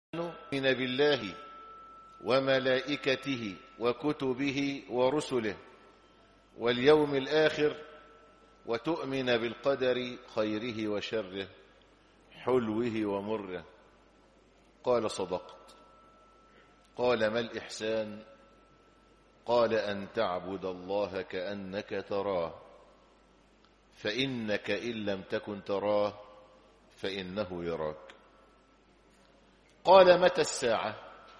من بالله وملائكته وكتبه ورسله واليوم الآخر وتؤمن بالقدر خيره وشره حلوه ومره قال صدقت قال ما الإحسان قال أن تعبد الله كأنك تراه فإنك إن لم تكن تراه فإنه يراك قال متى الساعة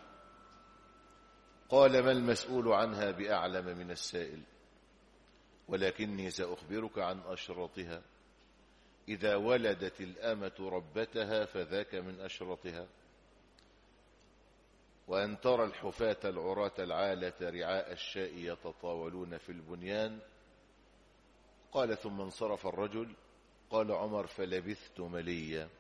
قال ما المسؤول عنها بأعلم من السائل ولكني سأخبرك عن أشرطها إذا ولدت الأمة ربتها فذاك من أشرطها وأن ترى الحفاة العراة العالة رعاء الشاء يتطاولون في البنيان قال ثم انصرف الرجل قال عمر فلبثت مليا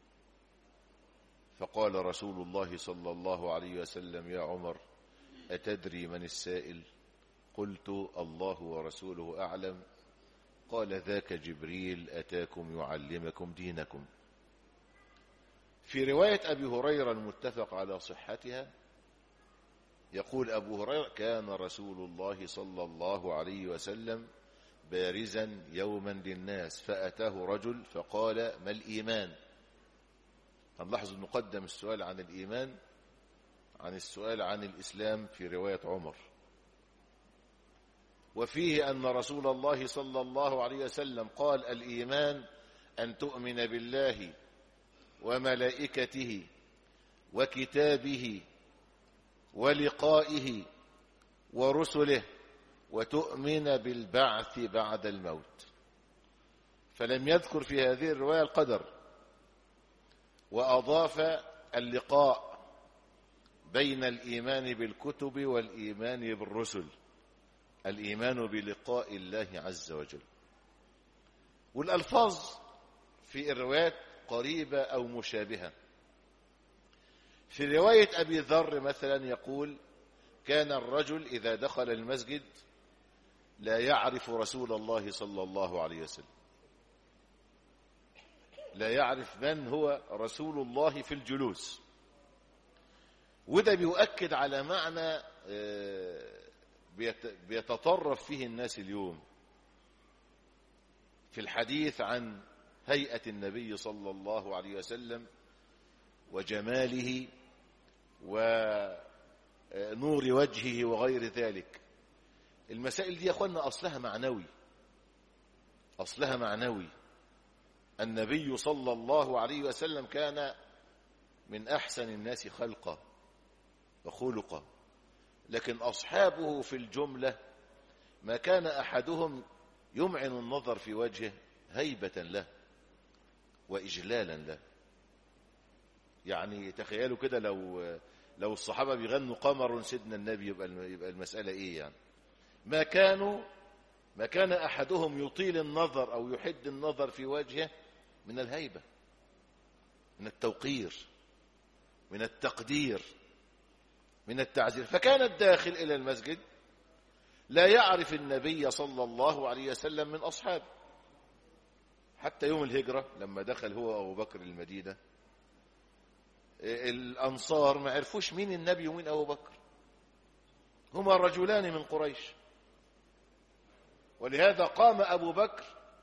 فقال رسول الله صلى الله عليه وسلم يا عمر أتدري من السائل قلت الله ورسوله أعلم قال ذاك جبريل أتاكم يعلمكم دينكم في رواية أبي هريرة المتفق على صحتها يقول أبو هريرة كان رسول الله صلى الله عليه وسلم بارزا يوما للناس فأتاه رجل فقال ما الإيمان هنلاحظ أنه قدم السؤال عن الإيمان عن السؤال عن الإسلام في رواية عمر وفيه أن رسول الله صلى الله عليه وسلم قال الإيمان أن تؤمن بالله وملائكته وكتابه ولقائه ورسله وتؤمن بالبعث بعد الموت فلم يذكر في هذه الرواية القدر وأضاف اللقاء بين الإيمان بالكتب والإيمان بالرسل الإيمان بلقاء الله عز وجل والألفاظ في الروايات قريبة أو مشابهة في رواية أبي ذر مثلا يقول كان الرجل إذا دخل المسجد لا يعرف رسول الله صلى الله عليه وسلم لا يعرف من هو رسول الله في الجلوس وده بيؤكد على معنى بيتطرف فيه الناس اليوم في الحديث عن هيئة النبي صلى الله عليه وسلم وجماله ونور وجهه وغير ذلك المسائل دي يا اخوانا اصلها معنوي اصلها معنوي النبي صلى الله عليه وسلم كان من احسن الناس خلقا وخلقا لكن اصحابه في الجمله ما كان احدهم يمعن النظر في وجهه هيبه له واجلالا له يعني تخيلوا كده لو لو الصحابه بيغنوا قمر سيدنا النبي يبقى يبقى المساله ايه يعني ما كانوا ما كان احدهم يطيل النظر او يحد النظر في وجهه من الهيبه من التوقير من التقدير من التعزير فكان الداخل الى المسجد لا يعرف النبي صلى الله عليه وسلم من اصحابه حتى يوم الهجره لما دخل هو ابو بكر المدينه الأنصار ما عرفوش مين النبي ومين أبو بكر هما رجلان من قريش ولهذا قام أبو بكر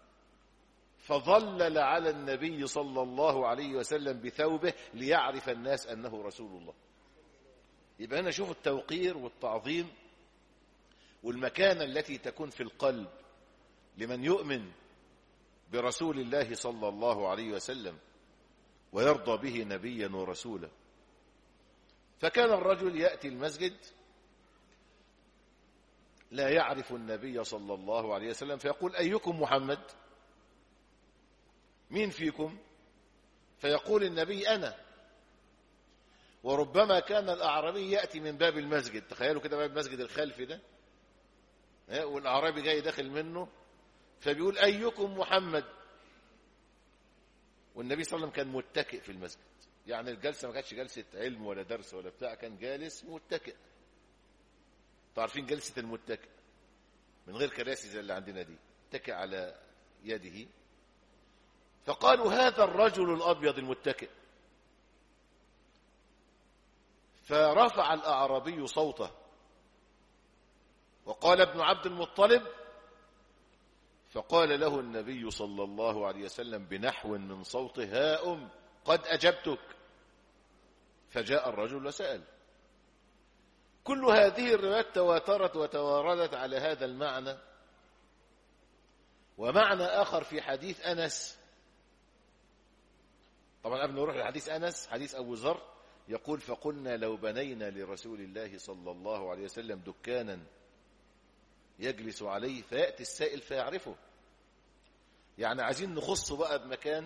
فظلل على النبي صلى الله عليه وسلم بثوبه ليعرف الناس أنه رسول الله يبقى هنا شوف التوقير والتعظيم والمكانة التي تكون في القلب لمن يؤمن برسول الله صلى الله عليه وسلم ويرضى به نبيا ورسولا فكان الرجل يأتي المسجد لا يعرف النبي صلى الله عليه وسلم فيقول أيكم محمد مين فيكم فيقول النبي أنا وربما كان الأعرابي يأتي من باب المسجد تخيلوا كده باب المسجد الخلفي ده والأعرابي جاي داخل منه فبيقول أيكم محمد والنبي صلى الله عليه وسلم كان متكئ في المسجد يعني الجلسة ما كانتش جلسة علم ولا درس ولا بتاع كان جالس متكئ تعرفين جلسة المتكئ من غير كراسي زي اللي عندنا دي اتكئ على يده فقالوا هذا الرجل الأبيض المتكئ فرفع الأعرابي صوته وقال ابن عبد المطلب فقال له النبي صلى الله عليه وسلم بنحو من صوته ها أم قد أجبتك فجاء الرجل وسأل كل هذه الروايات تواترت وتواردت على هذا المعنى ومعنى آخر في حديث أنس طبعا قبل ما نروح لحديث أنس حديث أبو ذر يقول فقلنا لو بنينا لرسول الله صلى الله عليه وسلم دكانا يجلس عليه فيأتي السائل فيعرفه يعني عايزين نخصه بقى بمكان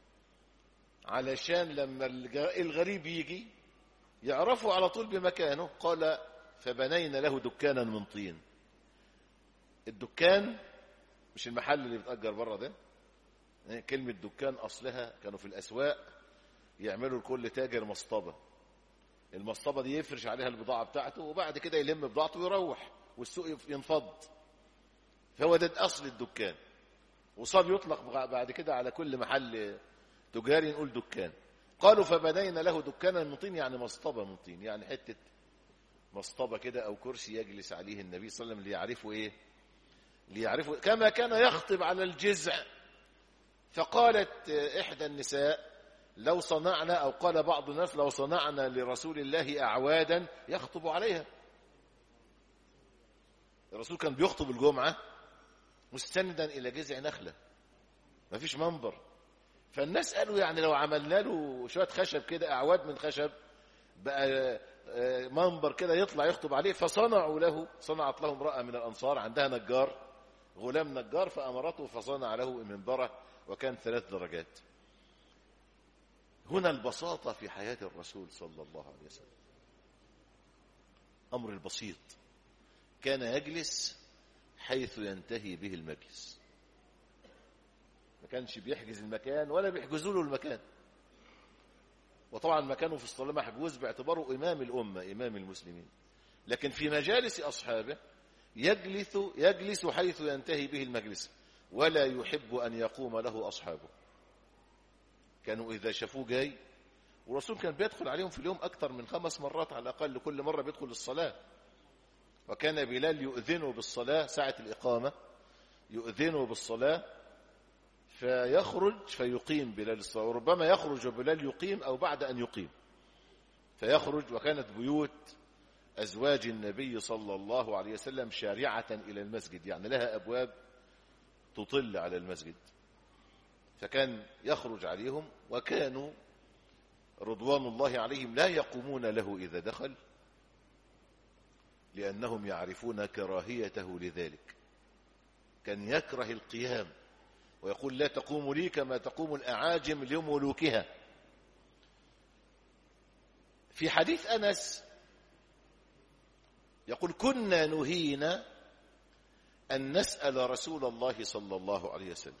علشان لما الغريب يجي يعرفه على طول بمكانه قال فبنينا له دكانا من طين الدكان مش المحل اللي بتأجر بره ده كلمة دكان أصلها كانوا في الأسواق يعملوا لكل تاجر مصطبة المصطبة دي يفرش عليها البضاعة بتاعته وبعد كده يلم بضاعته ويروح والسوق ينفض فهو ده أصل الدكان وصار يطلق بعد كده على كل محل تجاري نقول دكان قالوا فبنينا له دكانا من طين يعني مصطبة من طين يعني حتة مصطبة كده أو كرسي يجلس عليه النبي صلى الله عليه وسلم ليعرفوا إيه ليعرفوا كما كان يخطب على الجزع فقالت إحدى النساء لو صنعنا أو قال بعض الناس لو صنعنا لرسول الله أعوادا يخطب عليها الرسول كان بيخطب الجمعة مستندا إلى جذع نخلة ما فيش منبر فالناس قالوا يعني لو عملنا له شوية خشب كده أعواد من خشب بقى منبر كده يطلع يخطب عليه فصنعوا له صنعت له امرأة من الأنصار عندها نجار غلام نجار فأمرته فصنع له منبرة وكان ثلاث درجات هنا البساطة في حياة الرسول صلى الله عليه وسلم أمر البسيط كان يجلس حيث ينتهي به المجلس ما كانش بيحجز المكان ولا بيحجزوا له المكان وطبعا مكانه في الصلاة محجوز باعتباره إمام الأمة إمام المسلمين لكن في مجالس أصحابه يجلس, يجلس حيث ينتهي به المجلس ولا يحب أن يقوم له أصحابه كانوا إذا شافوه جاي والرسول كان بيدخل عليهم في اليوم أكثر من خمس مرات على الأقل كل مرة بيدخل الصلاة وكان بلال يؤذنه بالصلاة ساعة الإقامة يؤذنه بالصلاة فيخرج فيقيم بلال الصلاة وربما يخرج وبلال يقيم أو بعد أن يقيم فيخرج وكانت بيوت أزواج النبي صلى الله عليه وسلم شارعة إلى المسجد يعني لها أبواب تطل على المسجد فكان يخرج عليهم وكانوا رضوان الله عليهم لا يقومون له إذا دخل لأنهم يعرفون كراهيته لذلك كان يكره القيام ويقول لا تقوم لي كما تقوم الأعاجم لملوكها في حديث أنس يقول كنا نهينا أن نسأل رسول الله صلى الله عليه وسلم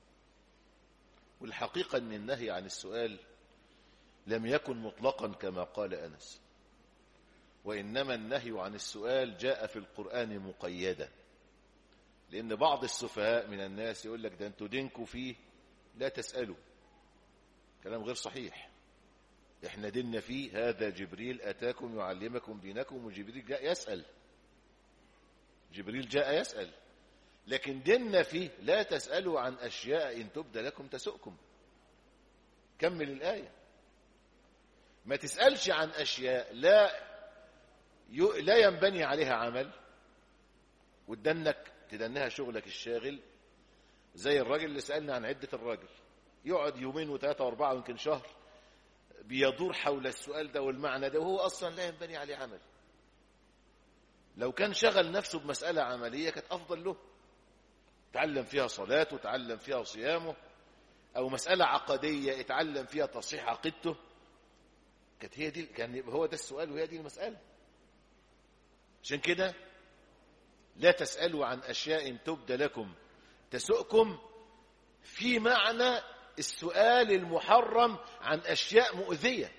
والحقيقة أن النهي عن السؤال لم يكن مطلقا كما قال أنس وإنما النهي عن السؤال جاء في القرآن مقيدا لأن بعض السفهاء من الناس يقول لك ده أنتوا دينكوا فيه لا تسألوا كلام غير صحيح احنا ديننا فيه هذا جبريل أتاكم يعلمكم دينكم وجبريل جاء يسأل جبريل جاء يسأل لكن ديننا فيه لا تسألوا عن أشياء إن تبدى لكم تسؤكم كمل الآية ما تسألش عن أشياء لا لا ينبني عليها عمل وتدنك تدنها شغلك الشاغل زي الراجل اللي سألنا عن عدة الراجل يقعد يومين وثلاثة واربعة ويمكن شهر بيدور حول السؤال ده والمعنى ده وهو أصلا لا ينبني عليه عمل لو كان شغل نفسه بمسألة عملية كانت أفضل له تعلم فيها صلاته وتعلم فيها صيامه أو مسألة عقدية اتعلم فيها تصحيح عقيدته كانت هي دي كان هو ده السؤال وهي دي المسألة عشان كده لا تسألوا عن أشياء تبدى لكم تسؤكم في معنى السؤال المحرم عن أشياء مؤذية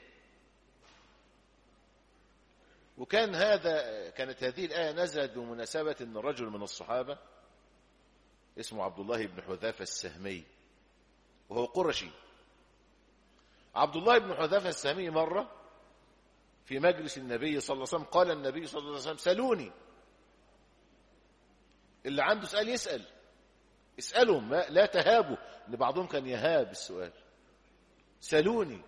وكان هذا كانت هذه الآية نزلت بمناسبة أن رجل من الصحابة اسمه عبد الله بن حذافة السهمي وهو قرشي عبد الله بن حذافة السهمي مرة في مجلس النبي صلى الله عليه وسلم قال النبي صلى الله عليه وسلم سلوني اللي عنده سؤال يسأل اسألهم ما لا تهابوا ان بعضهم كان يهاب السؤال سلوني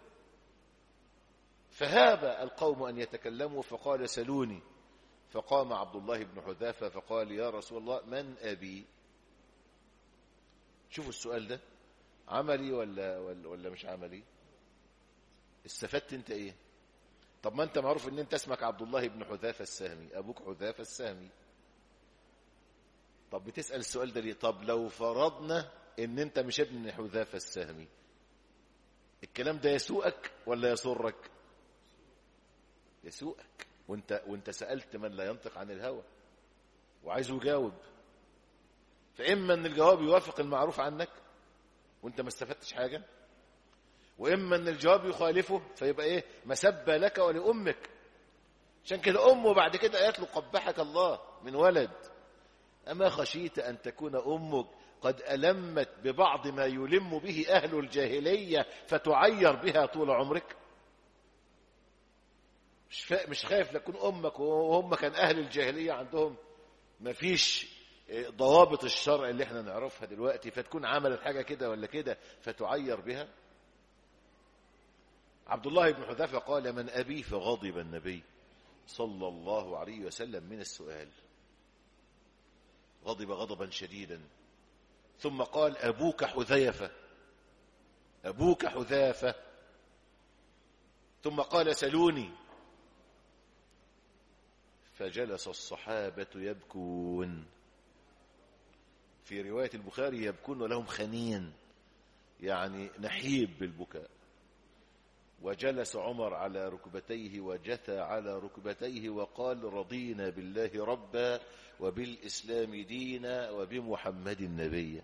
فهاب القوم أن يتكلموا فقال سلوني فقام عبد الله بن حذافة فقال يا رسول الله من أبي شوفوا السؤال ده عملي ولا, ولا, ولا مش عملي استفدت انت ايه طب ما انت معروف ان انت اسمك عبد الله بن حذافة السهمي ابوك حذافة السهمي طب بتسأل السؤال ده ليه طب لو فرضنا ان انت مش ابن حذافة السهمي الكلام ده يسوءك ولا يسرك يسوءك وانت وانت سألت من لا ينطق عن الهوى وعايزه يجاوب فإما أن الجواب يوافق المعروف عنك وانت ما استفدتش حاجة وإما أن الجواب يخالفه فيبقى إيه مسبة لك ولأمك عشان كده أمه بعد كده قالت له قبحك الله من ولد أما خشيت أن تكون أمك قد ألمت ببعض ما يلم به أهل الجاهلية فتعير بها طول عمرك مش فا... مش خايف لكون امك وهم كان اهل الجاهليه عندهم ما فيش ضوابط الشرع اللي احنا نعرفها دلوقتي فتكون عملت حاجه كده ولا كده فتعير بها عبد الله بن حذافه قال من ابي فغضب النبي صلى الله عليه وسلم من السؤال غضب غضبا شديدا ثم قال ابوك حذيفه ابوك حذافه ثم قال سلوني فجلس الصحابة يبكون في رواية البخاري يبكون ولهم خنين يعني نحيب بالبكاء وجلس عمر على ركبتيه وجثى على ركبتيه وقال رضينا بالله ربا وبالإسلام دينا وبمحمد نبيا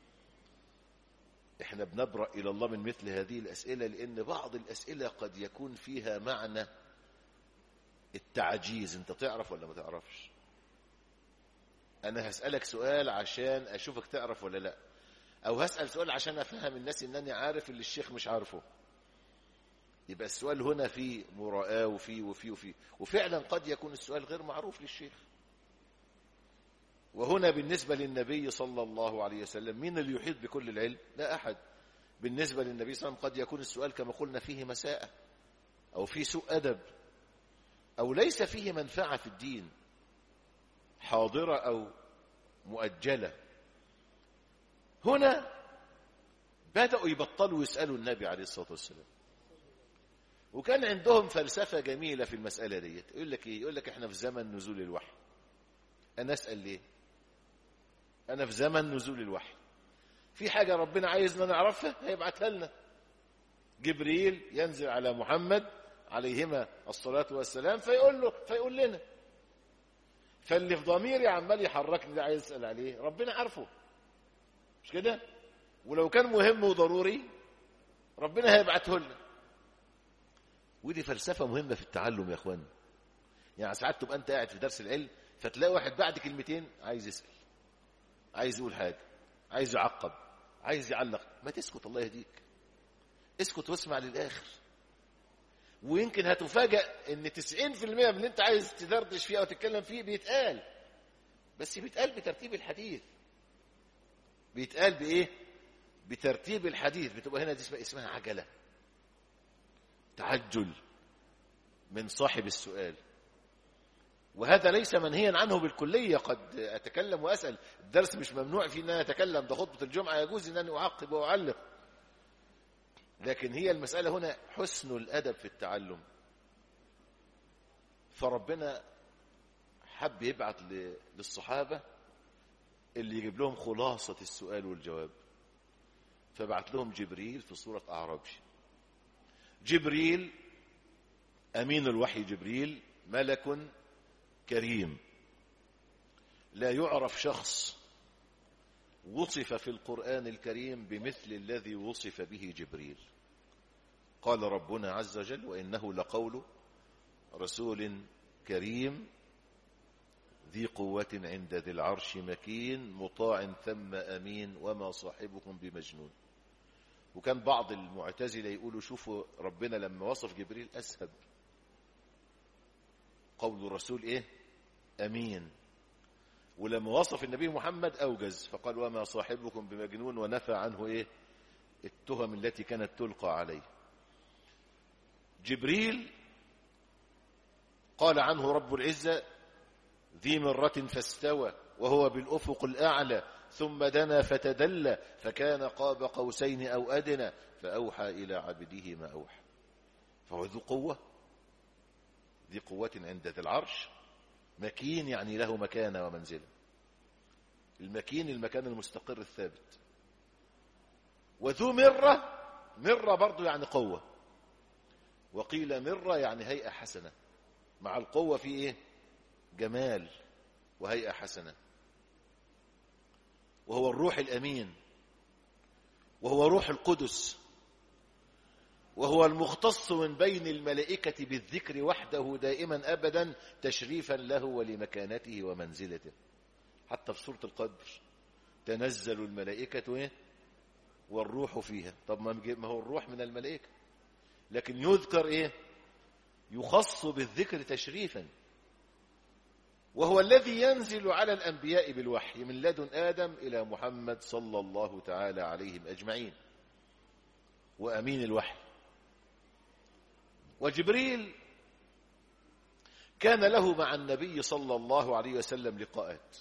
احنا بنبرأ إلى الله من مثل هذه الأسئلة لأن بعض الأسئلة قد يكون فيها معنى التعجيز انت تعرف ولا ما تعرفش انا هسألك سؤال عشان اشوفك تعرف ولا لا او هسأل سؤال عشان افهم الناس انني عارف اللي الشيخ مش عارفه يبقى السؤال هنا فيه مراءة وفيه وفيه وفيه وفعلا قد يكون السؤال غير معروف للشيخ وهنا بالنسبة للنبي صلى الله عليه وسلم مين اللي يحيط بكل العلم لا أحد بالنسبة للنبي صلى الله عليه وسلم قد يكون السؤال كما قلنا فيه مساءة أو فيه سوء أدب أو ليس فيه منفعة في الدين حاضرة أو مؤجلة هنا بدأوا يبطلوا يسألوا النبي عليه الصلاة والسلام وكان عندهم فلسفة جميلة في المسألة دي يقول لك إيه؟ يقول لك إحنا في زمن نزول الوحي أنا أسأل ليه أنا في زمن نزول الوحي في حاجة ربنا عايزنا نعرفها هيبعتها لنا جبريل ينزل على محمد عليهما الصلاة والسلام فيقول له فيقول لنا فاللي في ضميري عمال يحركني ده عايز اسال عليه ربنا عارفه مش كده ولو كان مهم وضروري ربنا هيبعته لنا ودي فلسفه مهمه في التعلم يا اخوان يعني ساعات تبقى انت قاعد في درس العلم فتلاقي واحد بعد كلمتين عايز يسال عايز يقول حاجه عايز يعقب عايز يعلق ما تسكت الله يهديك اسكت واسمع للاخر ويمكن هتفاجأ ان 90% من اللي انت عايز تدردش فيه او تتكلم فيه بيتقال بس بيتقال بترتيب الحديث بيتقال بايه بترتيب الحديث بتبقى هنا دي اسمها, اسمها عجلة تعجل من صاحب السؤال وهذا ليس منهيا عنه بالكلية قد أتكلم وأسأل الدرس مش ممنوع فيه أن أنا أتكلم ده خطبة الجمعة يجوز أن أنا أعقب وأعلق لكن هي المسألة هنا حسن الأدب في التعلم فربنا حب يبعت للصحابة اللي يجيب لهم خلاصة السؤال والجواب فبعت لهم جبريل في صورة أعرابي جبريل أمين الوحي جبريل ملك كريم لا يعرف شخص وصف في القرآن الكريم بمثل الذي وصف به جبريل قال ربنا عز وجل وإنه لقول رسول كريم ذي قوة عند ذي العرش مكين مطاع ثم أمين وما صاحبكم بمجنون وكان بعض المعتزلة يقولوا شوفوا ربنا لما وصف جبريل أسهب قول الرسول ايه امين ولما وصف النبي محمد اوجز فقال وما صاحبكم بمجنون ونفى عنه ايه التهم التي كانت تلقى عليه جبريل قال عنه رب العزة ذي مرة فاستوى وهو بالأفق الأعلى ثم دنا فتدلى فكان قاب قوسين أو أدنى فأوحى إلى عبده ما أوحى فهو ذو قوة ذي قوة عند ذي العرش مكين يعني له مكانة ومنزلة المكين المكان المستقر الثابت وذو مرة مرة برضو يعني قوة وقيل مرة يعني هيئة حسنة مع القوة في ايه جمال وهيئة حسنة وهو الروح الأمين وهو روح القدس وهو المختص من بين الملائكة بالذكر وحده دائما أبدا تشريفا له ولمكانته ومنزلته حتى في سورة القدر تنزل الملائكة إيه؟ والروح فيها طب ما هو الروح من الملائكة لكن يذكر إيه يخص بالذكر تشريفا وهو الذي ينزل على الأنبياء بالوحي من لدن آدم إلى محمد صلى الله تعالى عليهم أجمعين وأمين الوحي وجبريل كان له مع النبي صلى الله عليه وسلم لقاءات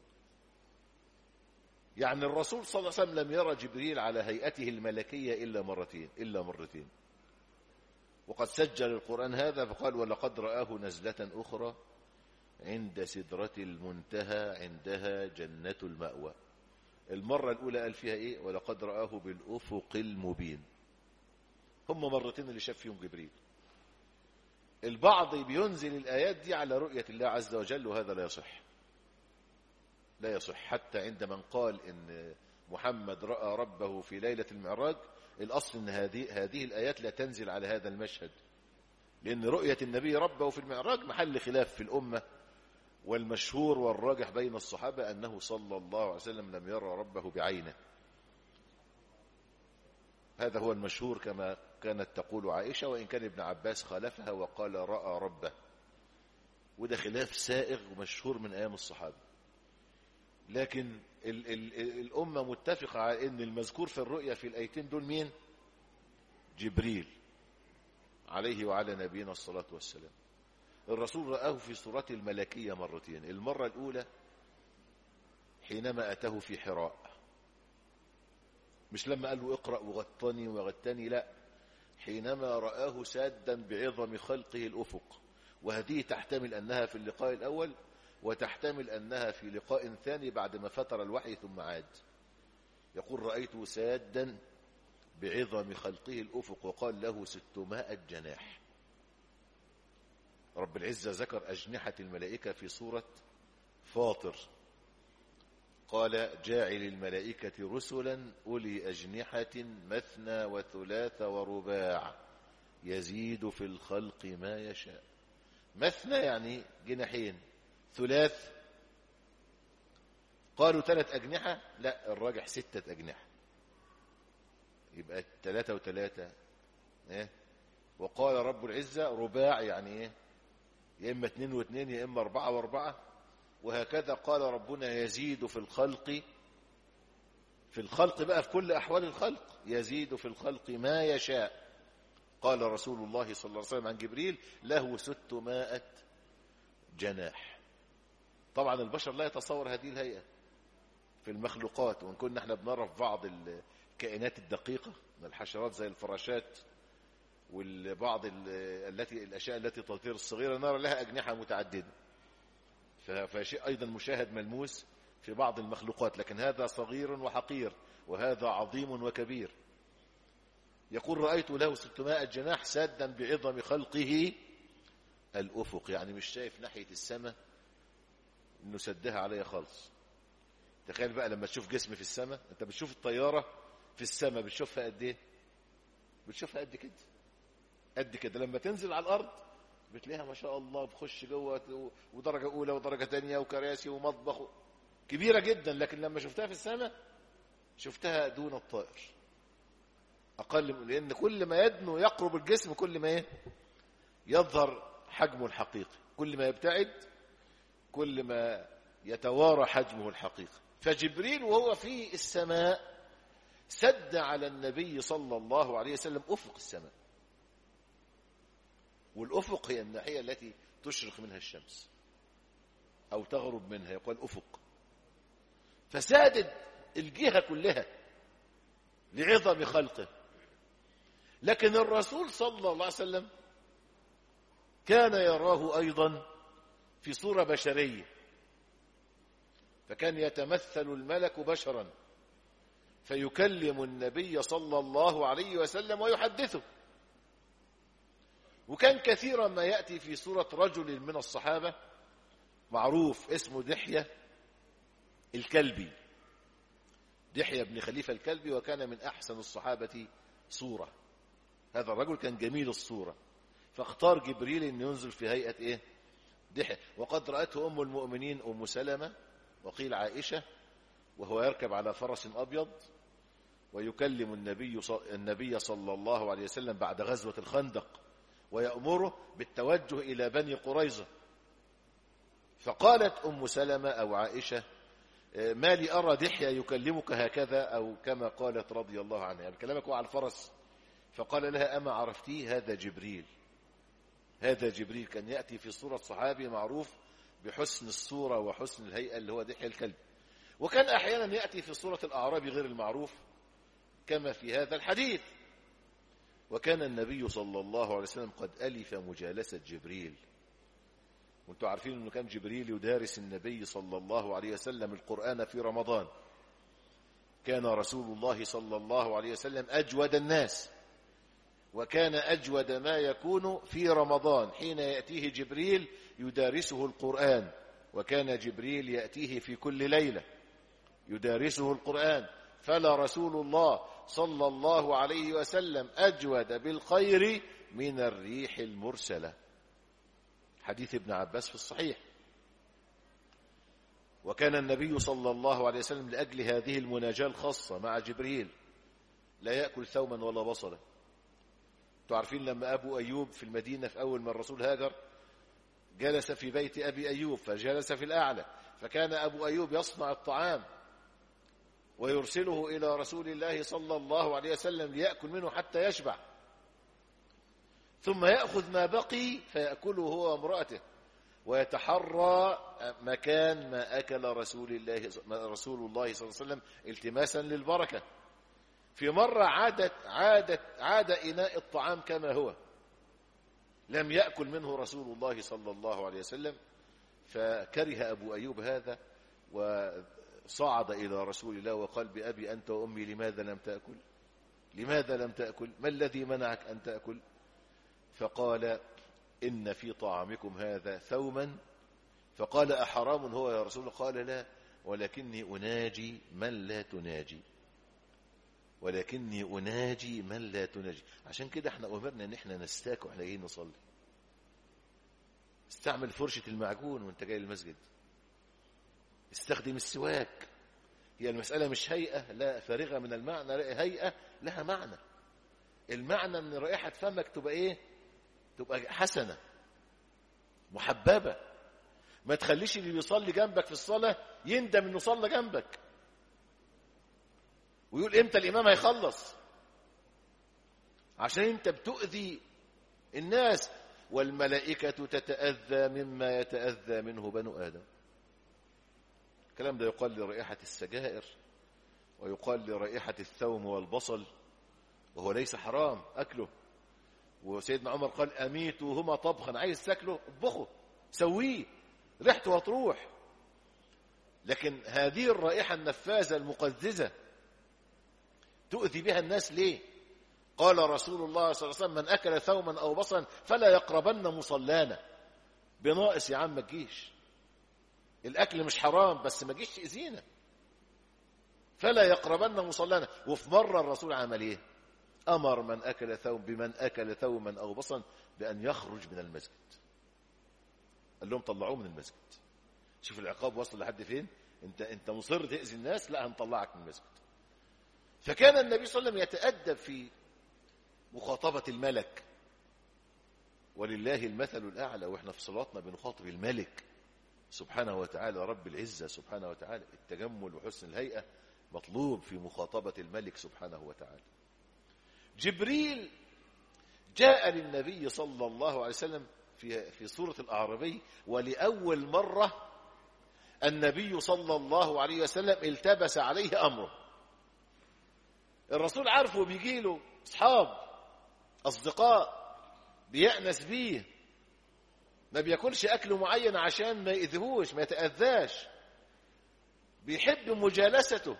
يعني الرسول صلى الله عليه وسلم لم يرى جبريل على هيئته الملكية إلا مرتين إلا مرتين وقد سجل القرآن هذا فقال ولقد رآه نزلة أخرى عند سدرة المنتهى عندها جنة المأوى المرة الأولى قال فيها إيه ولقد رآه بالأفق المبين هم مرتين اللي شاف فيهم جبريل البعض بينزل الآيات دي على رؤية الله عز وجل وهذا لا يصح لا يصح حتى عند من قال إن محمد رأى ربه في ليلة المعراج الأصل أن هذه, هذه الآيات لا تنزل على هذا المشهد لأن رؤية النبي ربه في المعراج محل خلاف في الأمة والمشهور والراجح بين الصحابة أنه صلى الله عليه وسلم لم يرى ربه بعينه هذا هو المشهور كما كانت تقول عائشة وإن كان ابن عباس خالفها وقال رأى ربه وده خلاف سائغ ومشهور من أيام الصحابة لكن ال ال الأمة متفقة على أن المذكور في الرؤيا في الآيتين دول مين جبريل عليه وعلى نبينا الصلاة والسلام الرسول رآه في صورته الملكية مرتين المرة الأولى حينما أتاه في حراء مش لما قال له اقرأ وغطني وغتني لا حينما رآه سادا بعظم خلقه الأفق وهذه تحتمل أنها في اللقاء الأول وتحتمل أنها في لقاء ثاني بعدما فتر الوحي ثم عاد يقول رأيته سادا بعظم خلقه الأفق وقال له ستمائة جناح رب العزة ذكر أجنحة الملائكة في سورة فاطر قال جاعل الملائكة رسلا أولي أجنحة مثنى وثلاث ورباع يزيد في الخلق ما يشاء مثنى يعني جناحين ثلاث قالوا ثلاث أجنحة لا الراجح ستة أجنحة يبقى ثلاثة وثلاثة إيه؟ وقال رب العزة رباع يعني إيه يا إما اثنين واثنين يا إما أربعة وأربعة وهكذا قال ربنا يزيد في الخلق في الخلق بقى في كل أحوال الخلق يزيد في الخلق ما يشاء قال رسول الله صلى الله عليه وسلم عن جبريل له ستمائة جناح طبعا البشر لا يتصور هذه الهيئة في المخلوقات وإن كنا احنا بنرى في بعض الكائنات الدقيقة من الحشرات زي الفراشات والبعض التي الأشياء التي تطير الصغيرة نرى لها أجنحة متعددة فشيء أيضا مشاهد ملموس في بعض المخلوقات لكن هذا صغير وحقير وهذا عظيم وكبير يقول رأيت له 600 جناح سادا بعظم خلقه الأفق يعني مش شايف ناحية السماء انه سدها عليا خالص تخيل بقى لما تشوف جسم في السماء انت بتشوف الطيارة في السماء بتشوفها قد ايه بتشوفها قد كده قد كده لما تنزل على الارض بتلاقيها ما شاء الله بخش جوه ودرجة اولى ودرجة تانية وكراسي ومطبخ كبيرة جدا لكن لما شفتها في السماء شفتها دون الطائر اقل من لان كل ما يدنو يقرب الجسم كل ما ايه يظهر حجمه الحقيقي كل ما يبتعد كل ما يتوارى حجمه الحقيقي فجبريل وهو في السماء سد على النبي صلى الله عليه وسلم أفق السماء والأفق هي الناحية التي تشرق منها الشمس أو تغرب منها يقال أفق فسادد الجهة كلها لعظم خلقه لكن الرسول صلى الله عليه وسلم كان يراه أيضا في صورة بشرية فكان يتمثل الملك بشرا فيكلم النبي صلى الله عليه وسلم ويحدثه وكان كثيرا ما يأتي في صورة رجل من الصحابة معروف اسمه دحية الكلبي دحية بن خليفة الكلبي وكان من أحسن الصحابة صورة هذا الرجل كان جميل الصورة فاختار جبريل أن ينزل في هيئة إيه؟ دحية وقد رأته أم المؤمنين أم سلمة وقيل عائشة وهو يركب على فرس أبيض ويكلم النبي النبي صلى الله عليه وسلم بعد غزوة الخندق ويأمره بالتوجه إلى بني قريظة فقالت أم سلمة أو عائشة ما لي أرى دحية يكلمك هكذا أو كما قالت رضي الله عنها يعني كلامك هو على الفرس فقال لها أما عرفتيه هذا جبريل هذا جبريل كان يأتي في صورة صحابي معروف بحسن الصورة وحسن الهيئة اللي هو دحية الكلب وكان أحيانا يأتي في صورة الأعرابي غير المعروف كما في هذا الحديث وكان النبي صلى الله عليه وسلم قد ألف مجالسة جبريل وانتم عارفين أنه كان جبريل يدارس النبي صلى الله عليه وسلم القرآن في رمضان كان رسول الله صلى الله عليه وسلم أجود الناس وكان أجود ما يكون في رمضان حين يأتيه جبريل يدارسه القرآن وكان جبريل يأتيه في كل ليلة يدارسه القرآن فلا رسول الله صلى الله عليه وسلم أجود بالخير من الريح المرسلة حديث ابن عباس في الصحيح وكان النبي صلى الله عليه وسلم لأجل هذه المناجاة الخاصة مع جبريل لا يأكل ثوما ولا بصلا تعرفين لما أبو أيوب في المدينة في أول ما الرسول هاجر جلس في بيت أبي أيوب فجلس في الأعلى فكان أبو أيوب يصنع الطعام ويرسله إلى رسول الله صلى الله عليه وسلم ليأكل منه حتى يشبع ثم يأخذ ما بقي فيأكله هو وامرأته ويتحرى مكان ما أكل رسول الله رسول الله صلى الله عليه وسلم التماسا للبركة في مرة عادت عادت عاد إناء الطعام كما هو لم يأكل منه رسول الله صلى الله عليه وسلم فكره أبو أيوب هذا وصعد إلى رسول الله وقال بأبي أنت وأمي لماذا لم تأكل لماذا لم تأكل ما الذي منعك أن تأكل فقال إن في طعامكم هذا ثوما فقال أحرام هو يا رسول الله قال لا ولكني أناجي من لا تناجي ولكني أناجي من لا تناجي عشان كده احنا أمرنا ان احنا نستاك واحنا جايين نصلي استعمل فرشة المعجون وانت جاي المسجد استخدم السواك هي المسألة مش هيئة لا فارغة من المعنى لا هيئة لها معنى المعنى ان رائحة فمك تبقى ايه تبقى حسنة محببة ما تخليش اللي بيصلي جنبك في الصلاة يندم انه صلى جنبك ويقول امتى الامام هيخلص عشان انت بتؤذي الناس والملائكة تتأذى مما يتأذى منه بنو آدم الكلام ده يقال لرائحة السجائر ويقال لرائحة الثوم والبصل وهو ليس حرام أكله وسيدنا عمر قال أميتهما طبخا عايز تاكله اطبخه سويه ريحته هتروح لكن هذه الرائحة النفاذة المقززة تؤذي بها الناس ليه قال رسول الله صلى الله عليه وسلم من أكل ثوما أو بصلا فلا يقربن مصلانا بناقص يا عم ما تجيش الأكل مش حرام بس ما تجيش تأذينا فلا يقربن مصلانا وفي مرة الرسول عمل ايه أمر من أكل ثوم بمن أكل ثوما أو بصلا بأن يخرج من المسجد قال لهم طلعوه من المسجد شوف العقاب وصل لحد فين انت انت مصر تأذي الناس لا هنطلعك من المسجد فكان النبي صلى الله عليه وسلم يتأدب في مخاطبة الملك ولله المثل الأعلى وإحنا في صلاتنا بنخاطب الملك سبحانه وتعالى رب العزة سبحانه وتعالى التجمل وحسن الهيئة مطلوب في مخاطبة الملك سبحانه وتعالى جبريل جاء للنبي صلى الله عليه وسلم في في سورة الأعرابي ولأول مرة النبي صلى الله عليه وسلم التبس عليه أمره الرسول عارفه بيجي له أصحاب أصدقاء بيأنس بيه ما بياكلش أكل معين عشان ما يأذيهوش ما يتأذاش بيحب مجالسته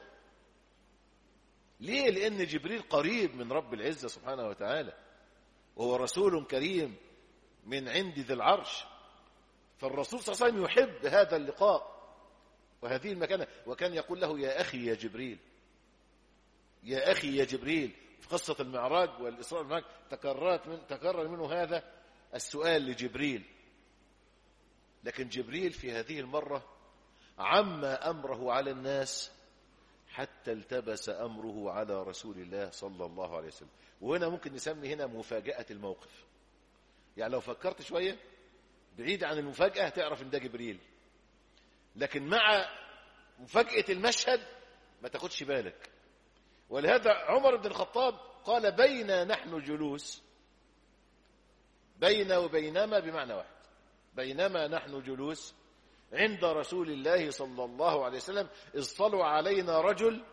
ليه لأن جبريل قريب من رب العزة سبحانه وتعالى وهو رسول كريم من عند ذي العرش فالرسول صلى الله عليه وسلم يحب هذا اللقاء وهذه المكانة وكان يقول له يا أخي يا جبريل يا أخي يا جبريل في قصة المعراج والإسراء والمعراج تكررت من تكرر منه هذا السؤال لجبريل لكن جبريل في هذه المرة عم أمره على الناس حتى التبس أمره على رسول الله صلى الله عليه وسلم وهنا ممكن نسمي هنا مفاجأة الموقف يعني لو فكرت شوية بعيد عن المفاجأة تعرف ان ده جبريل لكن مع مفاجأة المشهد ما تاخدش بالك ولهذا عمر بن الخطاب قال بين نحن جلوس بين وبينما بمعنى واحد بينما نحن جلوس عند رسول الله صلى الله عليه وسلم إذ طلع علينا رجل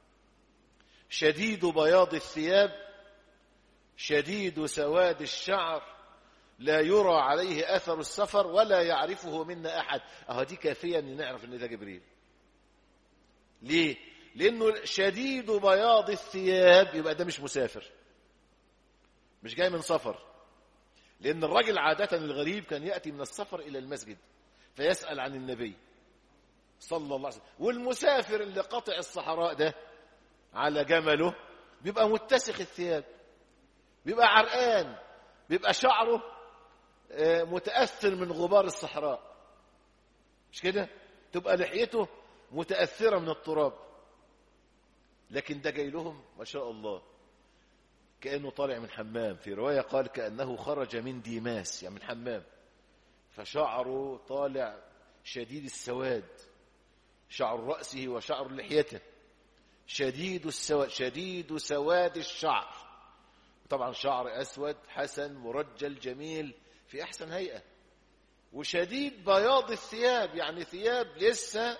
شديد بياض الثياب شديد سواد الشعر لا يرى عليه أثر السفر ولا يعرفه منا أحد أهو دي كافية أن نعرف أن ده جبريل ليه؟ لأنه شديد بياض الثياب يبقى ده مش مسافر مش جاي من سفر لأن الرجل عادة الغريب كان يأتي من السفر إلى المسجد فيسأل عن النبي صلى الله عليه وسلم والمسافر اللي قطع الصحراء ده على جمله بيبقى متسخ الثياب بيبقى عرقان بيبقى شعره متأثر من غبار الصحراء مش كده تبقى لحيته متأثرة من التراب لكن ده جاي لهم ما شاء الله كأنه طالع من حمام في رواية قال كأنه خرج من ديماس يعني من حمام فشعره طالع شديد السواد شعر رأسه وشعر لحيته شديد السواد شديد سواد الشعر طبعا شعر أسود حسن مرجل جميل في أحسن هيئة وشديد بياض الثياب يعني ثياب لسه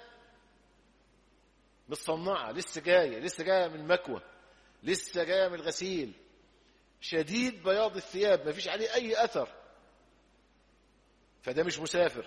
متصنعة لسه جاية لسه جاية من مكوى لسه جاية من الغسيل شديد بياض الثياب ما فيش عليه أي أثر فده مش مسافر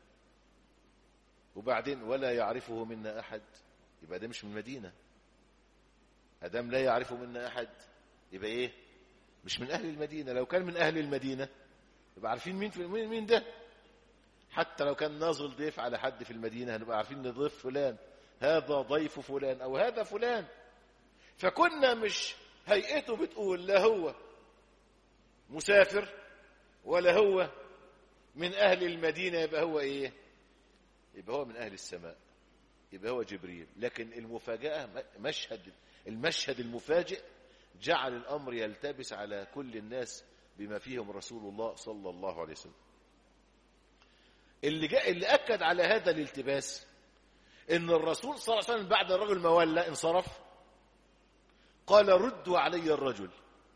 وبعدين ولا يعرفه منا أحد يبقى ده مش من المدينة أدام لا يعرفه منا أحد يبقى إيه مش من أهل المدينة لو كان من أهل المدينة يبقى عارفين مين في مين, مين ده حتى لو كان نازل ضيف على حد في المدينة هنبقى عارفين ان ضيف فلان هذا ضيف فلان أو هذا فلان فكنا مش هيئته بتقول لا هو مسافر ولا هو من أهل المدينة يبقى هو إيه يبقى هو من أهل السماء يبقى هو جبريل لكن المفاجأة مشهد المشهد المفاجئ جعل الأمر يلتبس على كل الناس بما فيهم رسول الله صلى الله عليه وسلم اللي, جاء اللي أكد على هذا الالتباس إن الرسول صلى الله عليه وسلم بعد الرجل ما ولى انصرف قال ردوا علي الرجل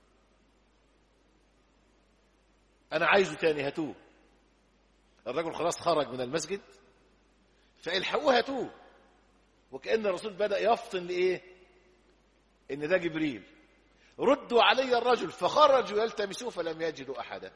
أنا عايزه تاني هاتوه الرجل خلاص خرج من المسجد فالحقوه هاتوه وكأن الرسول بدأ يفطن لإيه إن ده جبريل ردوا علي الرجل فخرجوا يلتمسوه فلم يجدوا أحدا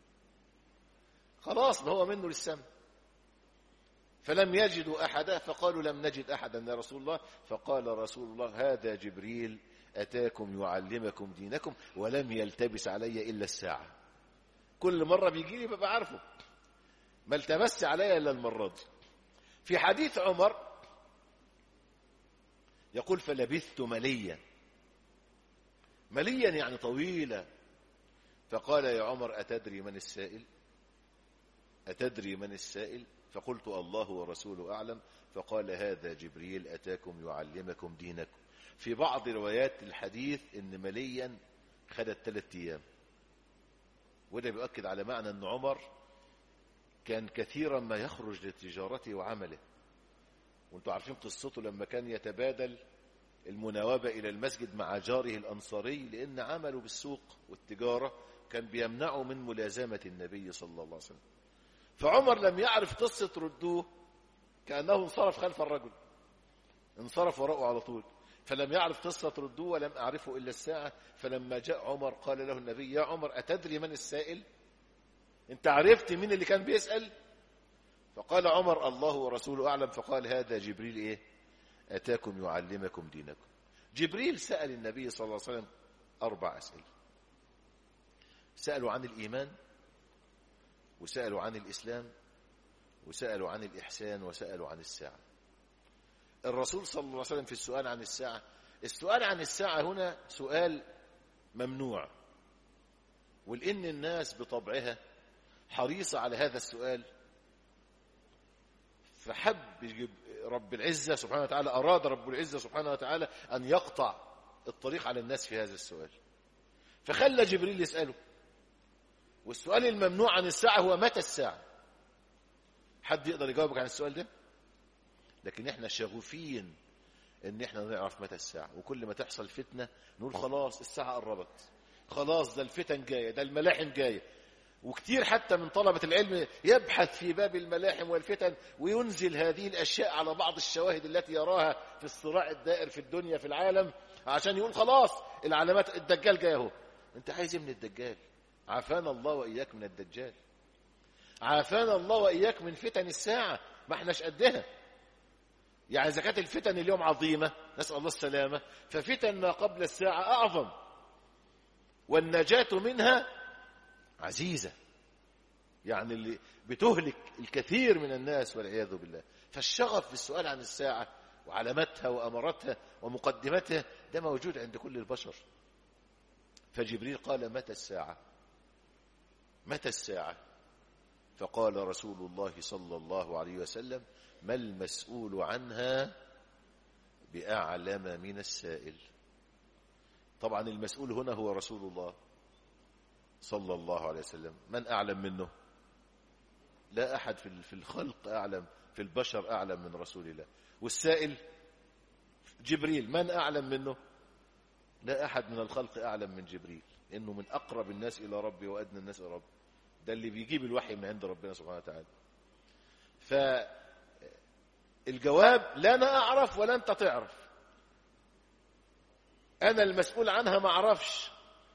خلاص ده هو منه للسم فلم يجدوا أحدا فقالوا لم نجد أحدا يا رسول الله فقال رسول الله هذا جبريل أتاكم يعلمكم دينكم ولم يلتبس علي إلا الساعة كل مرة بيجي لي ببقى عارفه ما التمس علي إلا المرة دي في حديث عمر يقول فلبثت مليا مليا يعني طويلا فقال يا عمر أتدري من السائل أتدري من السائل فقلت الله ورسوله أعلم فقال هذا جبريل أتاكم يعلمكم دينكم في بعض روايات الحديث إن مليا خدت ثلاثة أيام وده بيؤكد على معنى أن عمر كان كثيرا ما يخرج لتجارته وعمله وانتم عارفين قصته لما كان يتبادل المناوبة إلى المسجد مع جاره الأنصاري لأن عمله بالسوق والتجارة كان بيمنعه من ملازمة النبي صلى الله عليه وسلم فعمر لم يعرف قصة ردوه كأنه انصرف خلف الرجل انصرف وراءه على طول فلم يعرف قصة ردوه ولم أعرفه إلا الساعة فلما جاء عمر قال له النبي يا عمر أتدري من السائل انت عرفت مين اللي كان بيسأل فقال عمر الله ورسوله أعلم فقال هذا جبريل إيه أتاكم يعلمكم دينكم جبريل سأل النبي صلى الله عليه وسلم أربع أسئلة سألوا عن الإيمان وسألوا عن الإسلام وسألوا عن الإحسان وسألوا عن الساعة الرسول صلى الله عليه وسلم في السؤال عن الساعة السؤال عن الساعة هنا سؤال ممنوع ولأن الناس بطبعها حريصة على هذا السؤال فحب رب العزة سبحانه وتعالى أراد رب العزة سبحانه وتعالى أن يقطع الطريق على الناس في هذا السؤال فخلى جبريل يسأله والسؤال الممنوع عن الساعة هو متى الساعة حد يقدر يجاوبك عن السؤال ده لكن احنا شغوفين ان احنا نعرف متى الساعة وكل ما تحصل فتنة نقول خلاص الساعة قربت خلاص ده الفتن جاية ده الملاحم جاية وكتير حتى من طلبة العلم يبحث في باب الملاحم والفتن وينزل هذه الأشياء على بعض الشواهد التي يراها في الصراع الدائر في الدنيا في العالم عشان يقول خلاص العلامات الدجال جاي اهو انت عايز ايه من الدجال عافانا الله وإياك من الدجال عافانا الله وإياك من فتن الساعة ما احناش قدها يعني إذا كانت الفتن اليوم عظيمة نسأل الله السلامة ففتن ما قبل الساعة أعظم والنجاة منها عزيزة يعني اللي بتهلك الكثير من الناس والعياذ بالله فالشغف في السؤال عن الساعة وعلاماتها وأمراتها ومقدماتها ده موجود عند كل البشر فجبريل قال متى الساعة متى الساعة فقال رسول الله صلى الله عليه وسلم ما المسؤول عنها بأعلم من السائل طبعا المسؤول هنا هو رسول الله صلى الله عليه وسلم من أعلم منه لا أحد في الخلق أعلم في البشر أعلم من رسول الله والسائل جبريل من أعلم منه لا أحد من الخلق أعلم من جبريل إنه من أقرب الناس إلى ربي وأدنى الناس إلى ربي ده اللي بيجيب الوحي من عند ربنا سبحانه وتعالى فالجواب لا أنا أعرف ولا أنت تعرف أنا المسؤول عنها ما أعرفش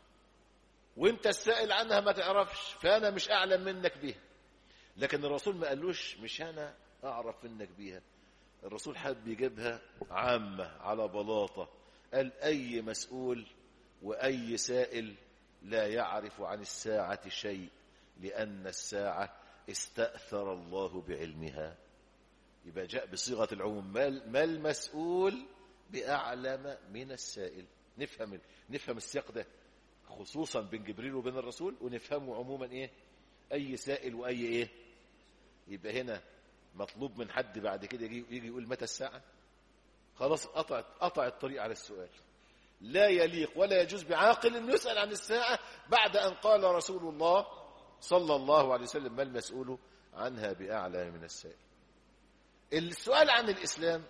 وانت السائل عنها ما تعرفش فأنا مش أعلم منك بيها لكن الرسول ما قالوش مش أنا أعرف منك بيها الرسول حب يجيبها عامة على بلاطة قال أي مسؤول وأي سائل لا يعرف عن الساعة شيء لأن الساعة استأثر الله بعلمها يبقى جاء بصيغة العموم ما المسؤول بأعلم من السائل نفهم نفهم السياق ده خصوصا بين جبريل وبين الرسول ونفهمه عموما ايه اي سائل واي ايه يبقى هنا مطلوب من حد بعد كده يجي, يجي يقول متى الساعة خلاص قطع قطع الطريق على السؤال لا يليق ولا يجوز بعاقل أن يسأل عن الساعة بعد أن قال رسول الله صلى الله عليه وسلم ما المسؤول عنها بأعلى من السائل السؤال عن الإسلام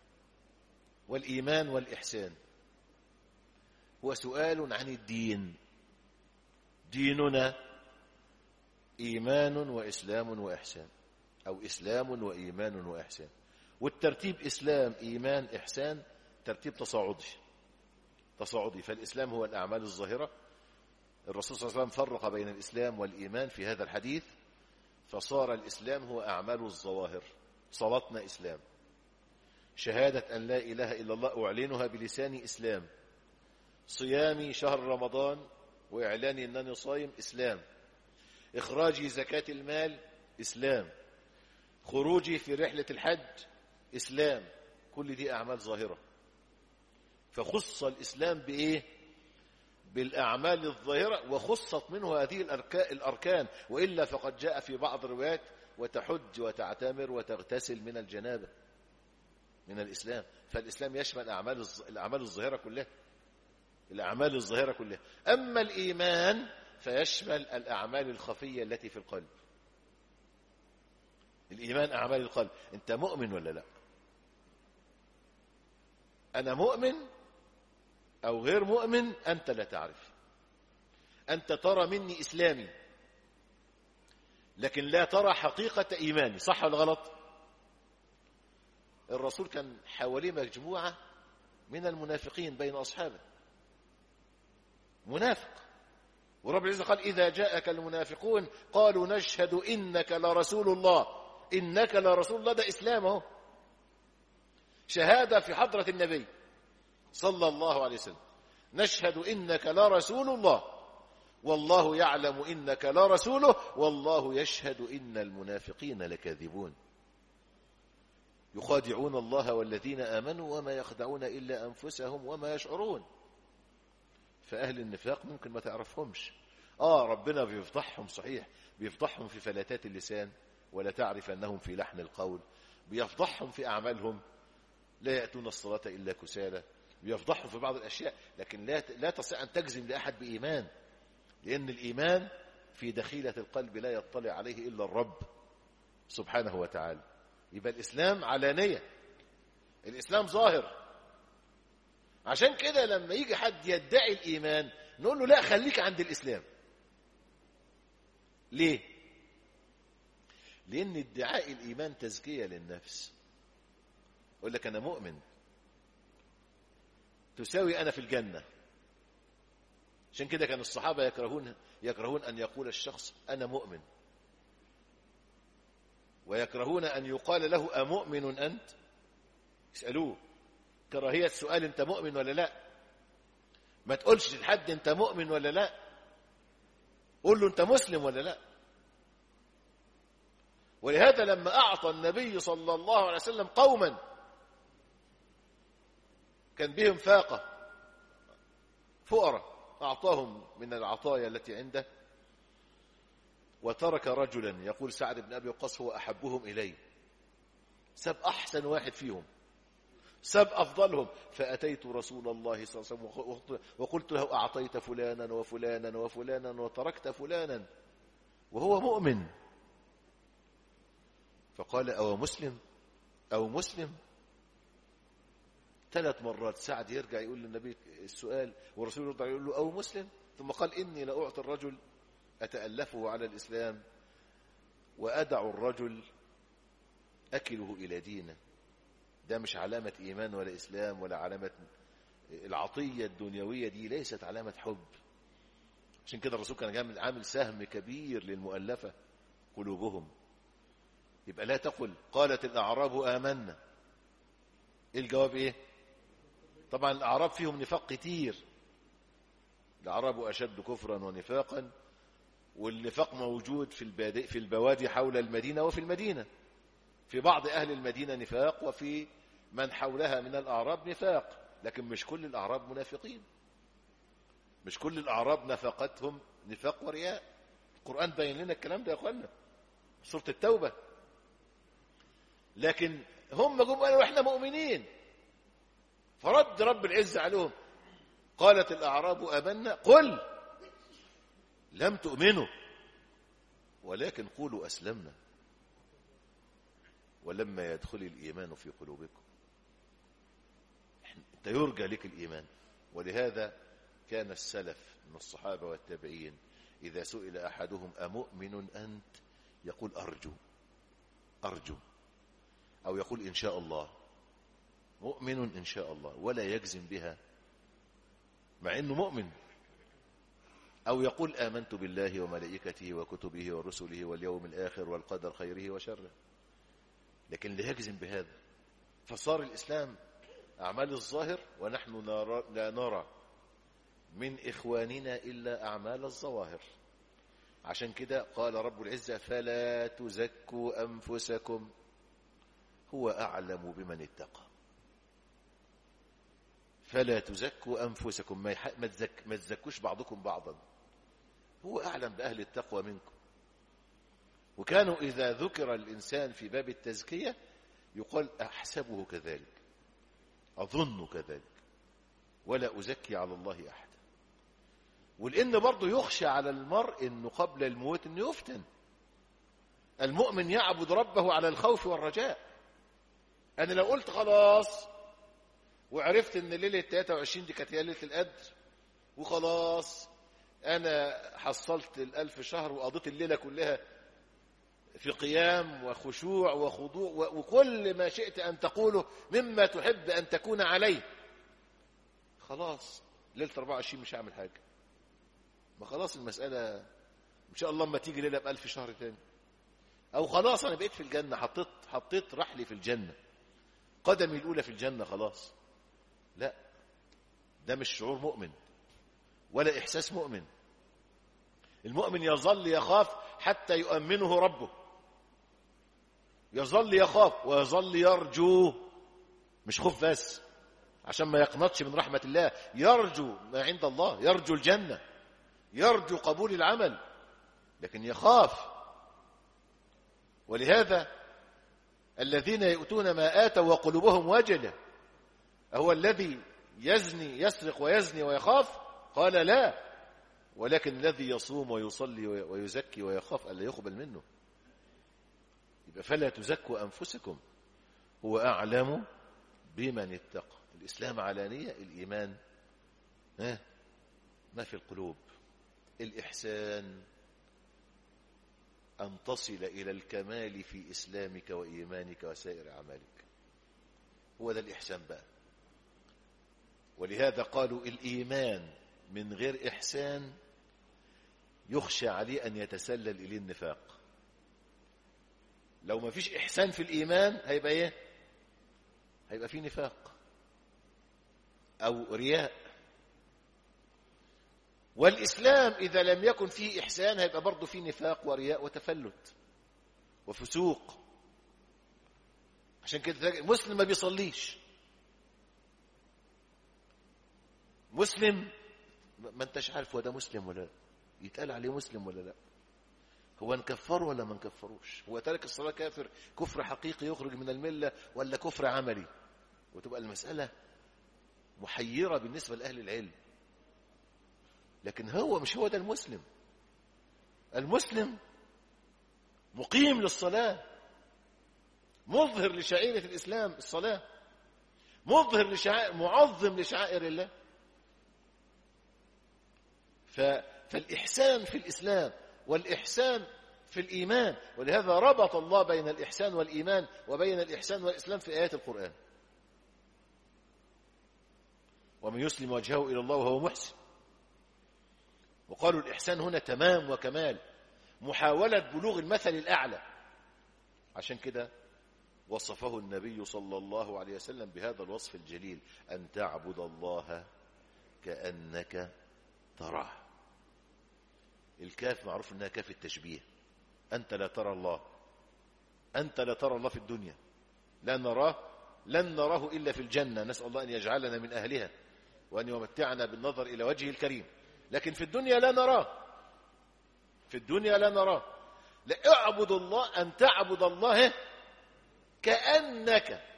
والإيمان والإحسان هو سؤال عن الدين ديننا إيمان وإسلام وإحسان أو إسلام وإيمان وإحسان والترتيب إسلام إيمان إحسان ترتيب تصاعدي تصاعدي فالإسلام هو الأعمال الظاهرة الرسول صلى الله عليه وسلم فرق بين الإسلام والإيمان في هذا الحديث فصار الإسلام هو أعمال الظواهر صلاتنا إسلام شهادة أن لا إله إلا الله أعلنها بلساني إسلام صيامي شهر رمضان وإعلاني أنني صايم إسلام إخراجي زكاة المال إسلام خروجي في رحلة الحج إسلام كل دي أعمال ظاهرة فخص الإسلام بإيه بالأعمال الظاهرة وخصت منه هذه الأركان وإلا فقد جاء في بعض الروايات وتحج وتعتمر وتغتسل من الجنابة من الإسلام فالإسلام يشمل أعمال الأعمال الظاهرة كلها الأعمال الظاهرة كلها أما الإيمان فيشمل الأعمال الخفية التي في القلب الإيمان أعمال القلب أنت مؤمن ولا لا أنا مؤمن أو غير مؤمن أنت لا تعرف أنت ترى مني إسلامي لكن لا ترى حقيقة إيماني صح ولا غلط الرسول كان حواليه مجموعة من المنافقين بين أصحابه منافق ورب العزة قال إذا جاءك المنافقون قالوا نشهد إنك لرسول الله إنك لرسول الله ده إسلامه شهادة في حضرة النبي صلى الله عليه وسلم نشهد إنك لرسول الله والله يعلم إنك لرسوله والله يشهد إن المنافقين لكاذبون يخادعون الله والذين آمنوا وما يخدعون إلا أنفسهم وما يشعرون فأهل النفاق ممكن ما تعرفهمش آه ربنا بيفضحهم صحيح بيفضحهم في فلاتات اللسان ولا تعرف أنهم في لحن القول بيفضحهم في أعمالهم لا يأتون الصلاة إلا كسالى بيفضحهم في بعض الأشياء لكن لا لا تستطيع أن تجزم لأحد بإيمان لأن الإيمان في دخيلة القلب لا يطلع عليه إلا الرب سبحانه وتعالى يبقى الإسلام علانية الإسلام ظاهر عشان كده لما يجي حد يدعي الإيمان نقول له لا خليك عند الإسلام ليه لأن ادعاء الإيمان تزكية للنفس يقول لك أنا مؤمن تساوي أنا في الجنة عشان كده كان الصحابة يكرهون يكرهون أن يقول الشخص أنا مؤمن ويكرهون أن يقال له أمؤمن أنت يسألوه كراهية سؤال أنت مؤمن ولا لا ما تقولش لحد أنت مؤمن ولا لا قول له أنت مسلم ولا لا ولهذا لما أعطى النبي صلى الله عليه وسلم قوما كان بهم فاقة فقراء أعطاهم من العطايا التي عنده وترك رجلا يقول سعد بن أبي وقاص هو أحبهم إليه ساب أحسن واحد فيهم ساب أفضلهم فأتيت رسول الله صلى الله عليه وسلم وقلت له أعطيت فلانا وفلانا وفلانا وتركت فلانا وهو مؤمن فقال أو مسلم أو مسلم ثلاث مرات سعد يرجع يقول للنبي السؤال والرسول يرجع يقول له أو مسلم ثم قال إني لأعطي الرجل أتألفه على الإسلام وأدع الرجل أكله إلى دينه ده مش علامة إيمان ولا إسلام ولا علامة العطية الدنيوية دي ليست علامة حب عشان كده الرسول كان عامل سهم كبير للمؤلفة قلوبهم يبقى لا تقل قالت الأعراب آمنا إيه الجواب إيه طبعا الأعراب فيهم نفاق كتير الأعراب أشد كفرا ونفاقا والنفاق موجود في البادئ في البوادي حول المدينة وفي المدينة في بعض أهل المدينة نفاق وفي من حولها من الأعراب نفاق لكن مش كل الأعراب منافقين مش كل الأعراب نفاقتهم نفاق ورياء القرآن بين لنا الكلام ده يا أخوانا سورة التوبة لكن هم جم قالوا احنا مؤمنين فرد رب العزة عليهم قالت الأعراب آمنا قل لم تؤمنوا ولكن قولوا أسلمنا ولما يدخل الإيمان في قلوبكم انت يرجى لك الإيمان ولهذا كان السلف من الصحابة والتابعين إذا سئل أحدهم أمؤمن أنت يقول أرجو أرجو أو يقول إن شاء الله مؤمن إن شاء الله ولا يجزم بها مع أنه مؤمن أو يقول آمنت بالله وملائكته وكتبه ورسله واليوم الآخر والقدر خيره وشره لكن لا يجزم بهذا فصار الإسلام أعمال الظاهر ونحن نرى لا نرى من إخواننا إلا أعمال الظواهر عشان كده قال رب العزة فلا تزكوا أنفسكم هو أعلم بمن اتقى فلا تزكوا أنفسكم ما, ما, تزك ما تزكوش بعضكم بعضا هو أعلم بأهل التقوى منكم وكانوا إذا ذكر الإنسان في باب التزكية يقال أحسبه كذلك أظن كذلك ولا أزكي على الله أحدا ولأن برضه يخشى على المرء أنه قبل الموت أنه يفتن المؤمن يعبد ربه على الخوف والرجاء أنا لو قلت خلاص وعرفت أن ليلة 23 دي كانت هي ليلة القدر وخلاص أنا حصلت الألف شهر وقضيت الليلة كلها في قيام وخشوع وخضوع وكل ما شئت أن تقوله مما تحب أن تكون عليه خلاص ليلة 24 مش هعمل حاجة ما خلاص المسألة إن شاء الله ما تيجي ليلة بألف شهر تاني أو خلاص أنا بقيت في الجنة حطيت حطيت رحلي في الجنة قدمي الأولى في الجنة خلاص لا ده مش شعور مؤمن ولا إحساس مؤمن المؤمن يظل يخاف حتى يؤمنه ربه يظل يخاف ويظل يرجو مش خوف بس عشان ما يقنطش من رحمة الله يرجو ما عند الله يرجو الجنة يرجو قبول العمل لكن يخاف ولهذا الذين يؤتون ما آتوا وقلوبهم وجلة هو الذي يزني يسرق ويزني ويخاف قال لا ولكن الذي يصوم ويصلي ويزكي ويخاف ألا يقبل منه يبقى فلا تزكوا أنفسكم هو أعلم بمن اتقى الإسلام علانية الإيمان ها ما في القلوب الإحسان أن تصل إلى الكمال في إسلامك وإيمانك وسائر أعمالك هو ده الإحسان بقى ولهذا قالوا الإيمان من غير إحسان يخشى عليه أن يتسلل إليه النفاق لو ما فيش إحسان في الإيمان هيبقى إيه هيبقى فيه نفاق أو رياء والإسلام إذا لم يكن فيه إحسان هيبقى برضه فيه نفاق ورياء وتفلت وفسوق عشان كده مسلم ما بيصليش مسلم ما انتش عارف هو ده مسلم ولا لا يتقال عليه مسلم ولا لا هو نكفره ولا ما نكفروش هو ترك الصلاة كافر كفر حقيقي يخرج من الملة ولا كفر عملي وتبقى المسألة محيرة بالنسبة لأهل العلم لكن هو مش هو ده المسلم المسلم مقيم للصلاة مظهر لشعيرة الإسلام الصلاة مظهر لشعائر معظم لشعائر الله ف... فالإحسان في الإسلام والإحسان في الإيمان ولهذا ربط الله بين الإحسان والإيمان وبين الإحسان والإسلام في آيات القرآن ومن يسلم وجهه إلى الله وهو محسن وقالوا الإحسان هنا تمام وكمال محاولة بلوغ المثل الأعلى عشان كده وصفه النبي صلى الله عليه وسلم بهذا الوصف الجليل أن تعبد الله كأنك تراه الكاف معروف انها كاف التشبيه انت لا ترى الله انت لا ترى الله في الدنيا لا نراه لن نراه الا في الجنه نسال الله ان يجعلنا من اهلها وان يمتعنا بالنظر الى وجهه الكريم لكن في الدنيا لا نراه في الدنيا لا نراه لا اعبد الله ان تعبد الله كانك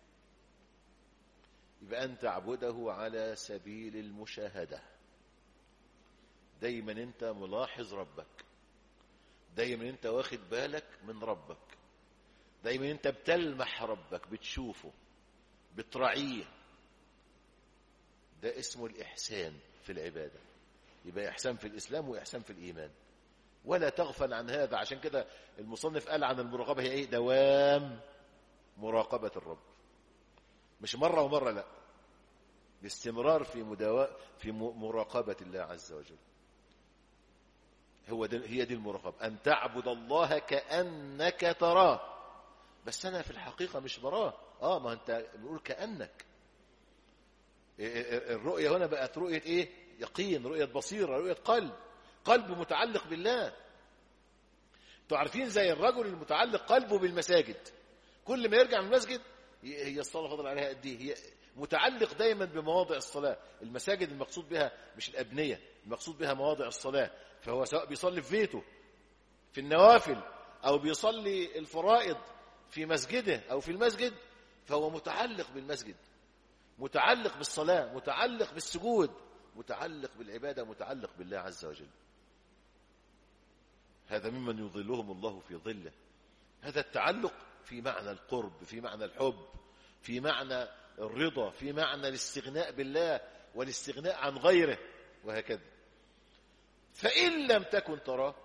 يبقى ان تعبده على سبيل المشاهده دايما انت ملاحظ ربك دايما انت واخد بالك من ربك دايما انت بتلمح ربك بتشوفه بتراعيه ده اسمه الإحسان في العبادة يبقى إحسان في الإسلام وإحسان في الإيمان ولا تغفل عن هذا عشان كده المصنف قال عن المراقبة هي إيه دوام مراقبة الرب مش مرة ومرة لا باستمرار في مداو... في مراقبة الله عز وجل هو دي هي دي المراقبة أن تعبد الله كأنك تراه بس أنا في الحقيقة مش براه آه ما أنت بنقول كأنك الرؤية هنا بقت رؤية إيه يقين رؤية بصيرة رؤية قلب قلب متعلق بالله انتوا عارفين زي الرجل المتعلق قلبه بالمساجد كل ما يرجع من المسجد هي الصلاة فضل عليها قد ايه هي متعلق دايما بمواضع الصلاة المساجد المقصود بها مش الأبنية المقصود بها مواضع الصلاة فهو سواء بيصلي في بيته في النوافل أو بيصلي الفرائض في مسجده أو في المسجد فهو متعلق بالمسجد متعلق بالصلاة متعلق بالسجود متعلق بالعبادة متعلق بالله عز وجل هذا ممن يظلهم الله في ظله هذا التعلق في معنى القرب في معنى الحب في معنى الرضا في معنى الاستغناء بالله والاستغناء عن غيره وهكذا فإن لم تكن تراه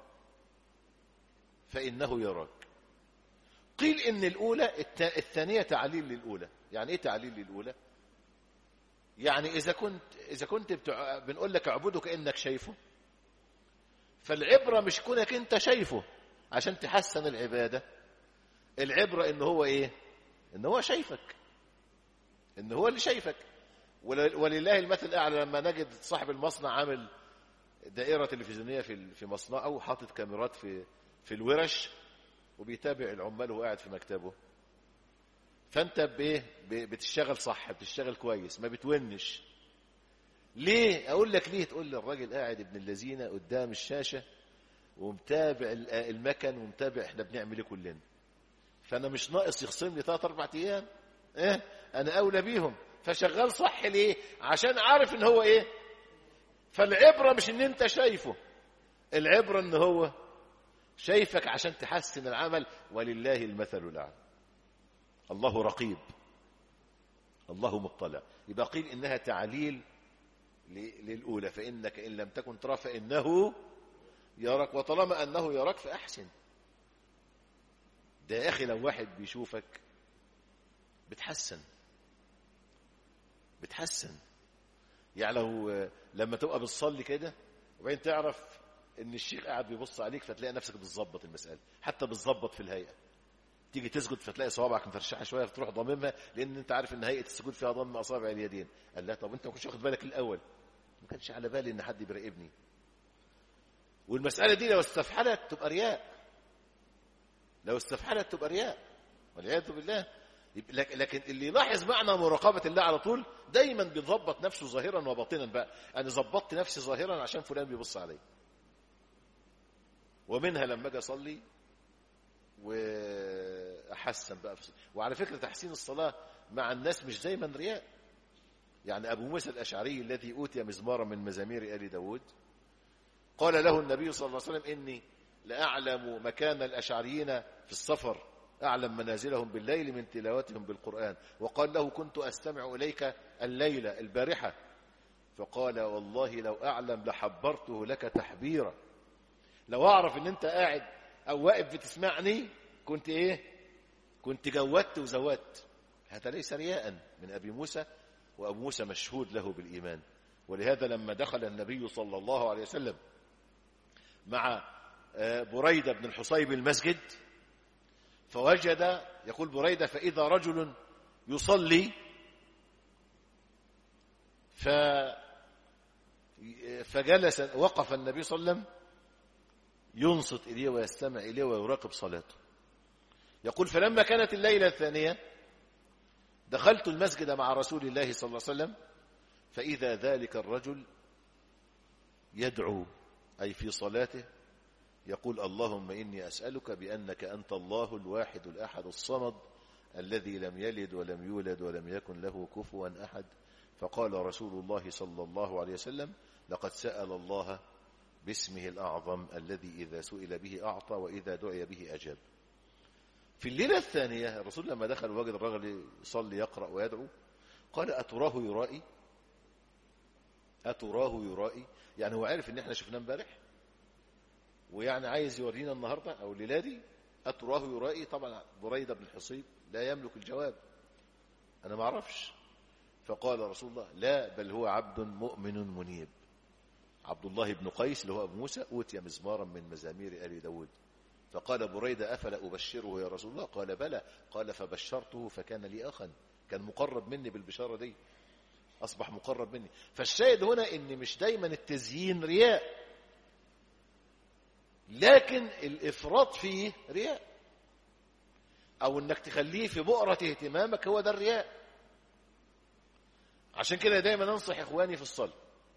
فإنه يراك قيل إن الأولى الثانية تعليل للأولى يعني إيه تعليل للأولى يعني إذا كنت إذا كنت بتع... بنقول لك اعبده كأنك شايفه فالعبرة مش كونك أنت شايفه عشان تحسن العبادة العبرة إن هو إيه إن هو شايفك إن هو اللي شايفك ولله المثل الأعلى لما نجد صاحب المصنع عامل دائرة تلفزيونية في في مصنعه حاطط كاميرات في في الورش وبيتابع العمال وهو قاعد في مكتبه فانت بايه بتشتغل صح بتشتغل كويس ما بتونش ليه اقول لك ليه تقول لي الراجل قاعد ابن الذين قدام الشاشه ومتابع المكن ومتابع احنا بنعمل ايه كلنا فانا مش ناقص يخصم لي ثلاث اربع ايام ايه انا اولى بيهم فشغال صح ليه عشان عارف ان هو ايه فالعبره مش ان انت شايفه العبره ان هو شايفك عشان تحسن العمل ولله المثل الاعلى الله رقيب الله مطلع يبقى قيل انها تعليل للاولى فانك ان لم تكن ترى فانه يراك وطالما انه يراك فاحسن ده يا اخي لو واحد بيشوفك بتحسن بتحسن يعني لو لما تبقى بتصلي كده وبعدين تعرف ان الشيخ قاعد بيبص عليك فتلاقي نفسك بتظبط المساله حتى بتظبط في الهيئه تيجي تسجد فتلاقي صوابعك مفرشحه شويه فتروح ضاممها لان انت عارف ان هيئه السجود فيها ضم اصابع اليدين قال لا طب انت ما كنتش واخد بالك الاول ما كانش على بالي ان حد بيراقبني والمساله دي لو استفحلت تبقى رياء لو استفحلت تبقى رياء والعياذ بالله لكن اللي يلاحظ معنى مراقبه الله على طول دايما بيظبط نفسه ظاهرا وباطنا بقى انا ظبطت نفسي ظاهرا عشان فلان بيبص علي ومنها لما اجي اصلي واحسن بقى في وعلى فكره تحسين الصلاه مع الناس مش دايما رياء يعني ابو موسى الاشعري الذي اوتي مزمارا من مزامير ال داود قال له النبي صلى الله عليه وسلم اني لاعلم مكان الاشعريين في السفر اعلم منازلهم بالليل من تلاوتهم بالقران وقال له كنت استمع اليك الليله البارحه فقال والله لو اعلم لحبرته لك تحبيرا لو اعرف ان انت قاعد او واقف بتسمعني كنت ايه كنت جودت وزودت هذا ليس رياء من ابي موسى وابو موسى مشهود له بالايمان ولهذا لما دخل النبي صلى الله عليه وسلم مع بريدة بن الحصيب المسجد فوجد يقول بريدة فإذا رجل يصلي ف فجلس وقف النبي صلى الله عليه وسلم ينصت إليه ويستمع إليه ويراقب صلاته يقول فلما كانت الليلة الثانية دخلت المسجد مع رسول الله صلى الله عليه وسلم فإذا ذلك الرجل يدعو أي في صلاته يقول اللهم إني أسألك بأنك أنت الله الواحد الأحد الصمد الذي لم يلد ولم يولد ولم يكن له كفوا أحد فقال رسول الله صلى الله عليه وسلم لقد سأل الله باسمه الأعظم الذي إذا سئل به أعطى وإذا دعي به أجاب في الليلة الثانية الرسول لما دخل وجد الرجل يصلي يقرأ ويدعو قال أتراه يرائي أتراه يرائي يعني هو عارف ان احنا شفناه امبارح ويعني عايز يورينا النهاردة او الليلة دي أتراه يرائي طبعا بريدة بن الحصيب لا يملك الجواب أنا ما أعرفش فقال رسول الله لا بل هو عبد مؤمن منيب عبد الله بن قيس اللي هو أبو موسى أوتي مزمارا من مزامير آل داود فقال بريدة أفلا أبشره يا رسول الله قال بلى قال فبشرته فكان لي أخا كان مقرب مني بالبشارة دي أصبح مقرب مني فالشاهد هنا إن مش دايما التزيين رياء لكن الإفراط فيه رياء أو إنك تخليه في بؤرة اهتمامك هو ده الرياء عشان كده دايما أنصح إخواني في الصلاة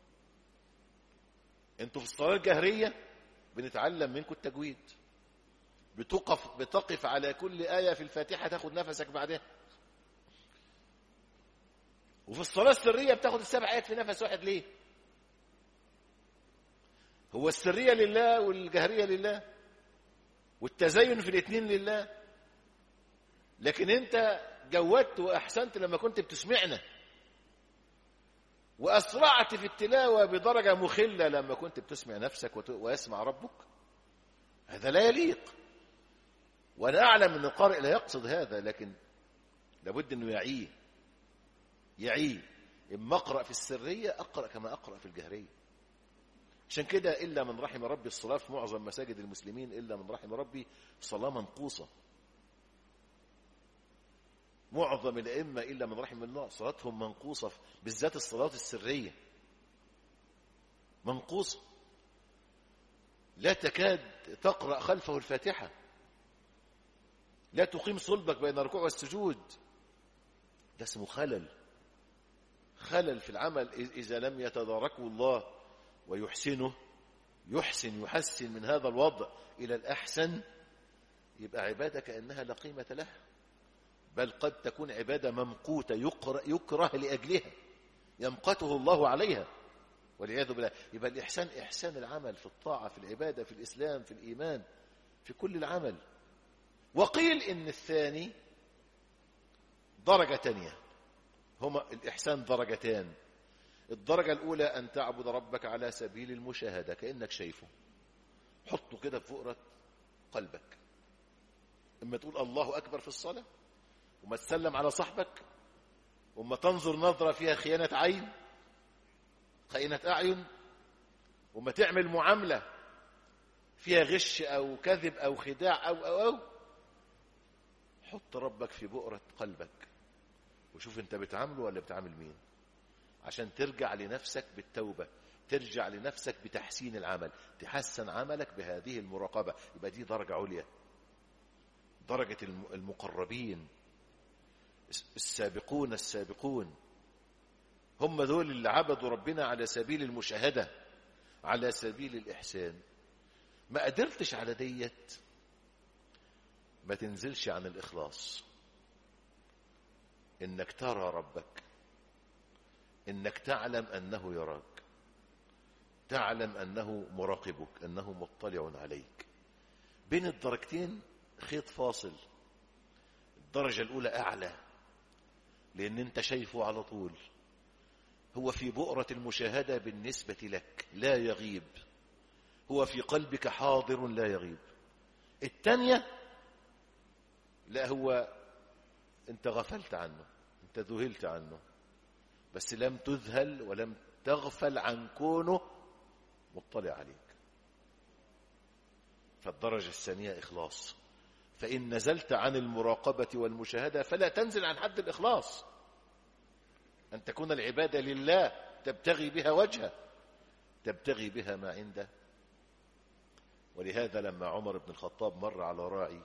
انتوا في الصلاة الجهرية بنتعلم منكم التجويد بتقف بتقف على كل آية في الفاتحة تاخد نفسك بعدها وفي الصلاة السرية بتاخد السبع آيات في نفس واحد ليه هو السرية لله والجهرية لله والتزين في الاثنين لله لكن انت جودت واحسنت لما كنت بتسمعنا واسرعت في التلاوه بدرجه مخله لما كنت بتسمع نفسك وت- ويسمع ربك هذا لا يليق وانا اعلم ان القارئ لا يقصد هذا لكن لابد انه يعيه يعيه اما اقرا في السريه اقرا كما اقرا في الجهريه عشان كده الا من رحم ربي الصلاه في معظم مساجد المسلمين الا من رحم ربي صلاه منقوصه معظم الائمه الا من رحم الله صلاتهم منقوصه بالذات الصلاه السريه منقوصه لا تكاد تقرا خلفه الفاتحه لا تقيم صلبك بين الركوع والسجود ده اسمه خلل خلل في العمل إذ- اذا لم يتداركه الله ويحسنه يحسن يحسن من هذا الوضع الى الاحسن يبقى عباده كانها لا قيمه لها بل قد تكون عبادة ممقوتة يقر- يكره لأجلها يمقته الله عليها والعياذ بالله يبقى الإحسان إحسان العمل في الطاعة في العبادة في الإسلام في الإيمان في كل العمل وقيل إن الثاني درجة تانية هما الإحسان درجتان الدرجة الأولى أن تعبد ربك على سبيل المشاهدة كأنك شايفه حطه كده في فقرة قلبك إما تقول الله أكبر في الصلاة وما تسلم على صاحبك وما تنظر نظرة فيها خيانة عين خيانة أعين وما تعمل معاملة فيها غش أو كذب أو خداع أو أو أو حط ربك في بؤرة قلبك وشوف أنت بتعامله ولا بتعامل مين عشان ترجع لنفسك بالتوبة ترجع لنفسك بتحسين العمل تحسن عملك بهذه المراقبة يبقى دي درجة عليا درجة الم- المقربين السابقون السابقون هم دول اللي عبدوا ربنا على سبيل المشاهدة على سبيل الإحسان ما قدرتش على ديت ما تنزلش عن الإخلاص إنك ترى ربك إنك تعلم أنه يراك تعلم أنه مراقبك أنه مطلع عليك بين الدرجتين خيط فاصل الدرجة الأولى أعلى لأن أنت شايفه على طول هو في بؤرة المشاهدة بالنسبة لك لا يغيب هو في قلبك حاضر لا يغيب الثانية لا هو أنت غفلت عنه أنت ذهلت عنه بس لم تذهل ولم تغفل عن كونه مطلع عليك فالدرجة الثانية إخلاص فإن نزلت عن المراقبة والمشاهدة فلا تنزل عن حد الإخلاص أن تكون العبادة لله تبتغي بها وجهه تبتغي بها ما عنده ولهذا لما عمر بن الخطاب مر على راعي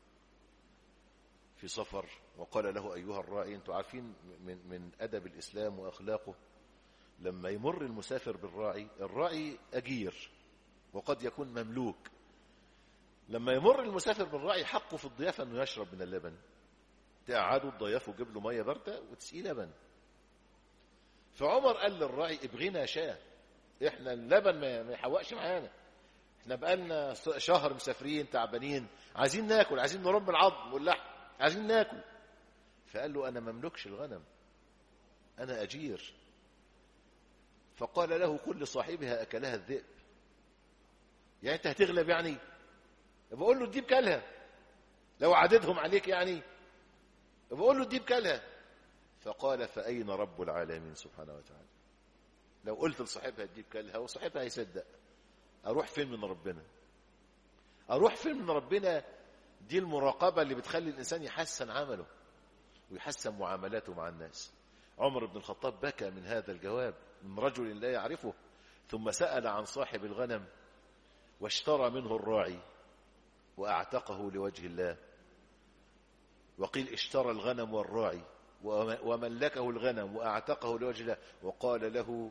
في سفر وقال له أيها الراعي أنتم عارفين من, من أدب الإسلام وأخلاقه لما يمر المسافر بالراعي الراعي أجير وقد يكون مملوك لما يمر المسافر بالراعي حقه في الضيافة أنه يشرب من اللبن تقعدوا تضيفه وجيب له مية باردة وتسقيه لبن فعمر قال للراعي ابغينا شاه احنا اللبن ما ما يحوقش معانا احنا بقالنا شهر مسافرين تعبانين عايزين ناكل عايزين نرم العظم واللحم عايزين ناكل فقال له انا مملكش الغنم انا اجير فقال له قل لصاحبها اكلها الذئب يعني انت هتغلب يعني بقول له اديب كلها لو عددهم عليك يعني بقول له اديب كلها فقال فأين رب العالمين سبحانه وتعالى لو قلت لصاحبها اديب كلها وصاحبها هيصدق اروح فين من ربنا اروح فين من ربنا دي المراقبة اللي بتخلي الإنسان يحسن عمله ويحسن معاملاته مع الناس عمر بن الخطاب بكى من هذا الجواب من رجل لا يعرفه ثم سأل عن صاحب الغنم واشترى منه الراعي وأعتقه لوجه الله وقيل اشترى الغنم والراعي وملكه الغنم وأعتقه لوجه الله وقال له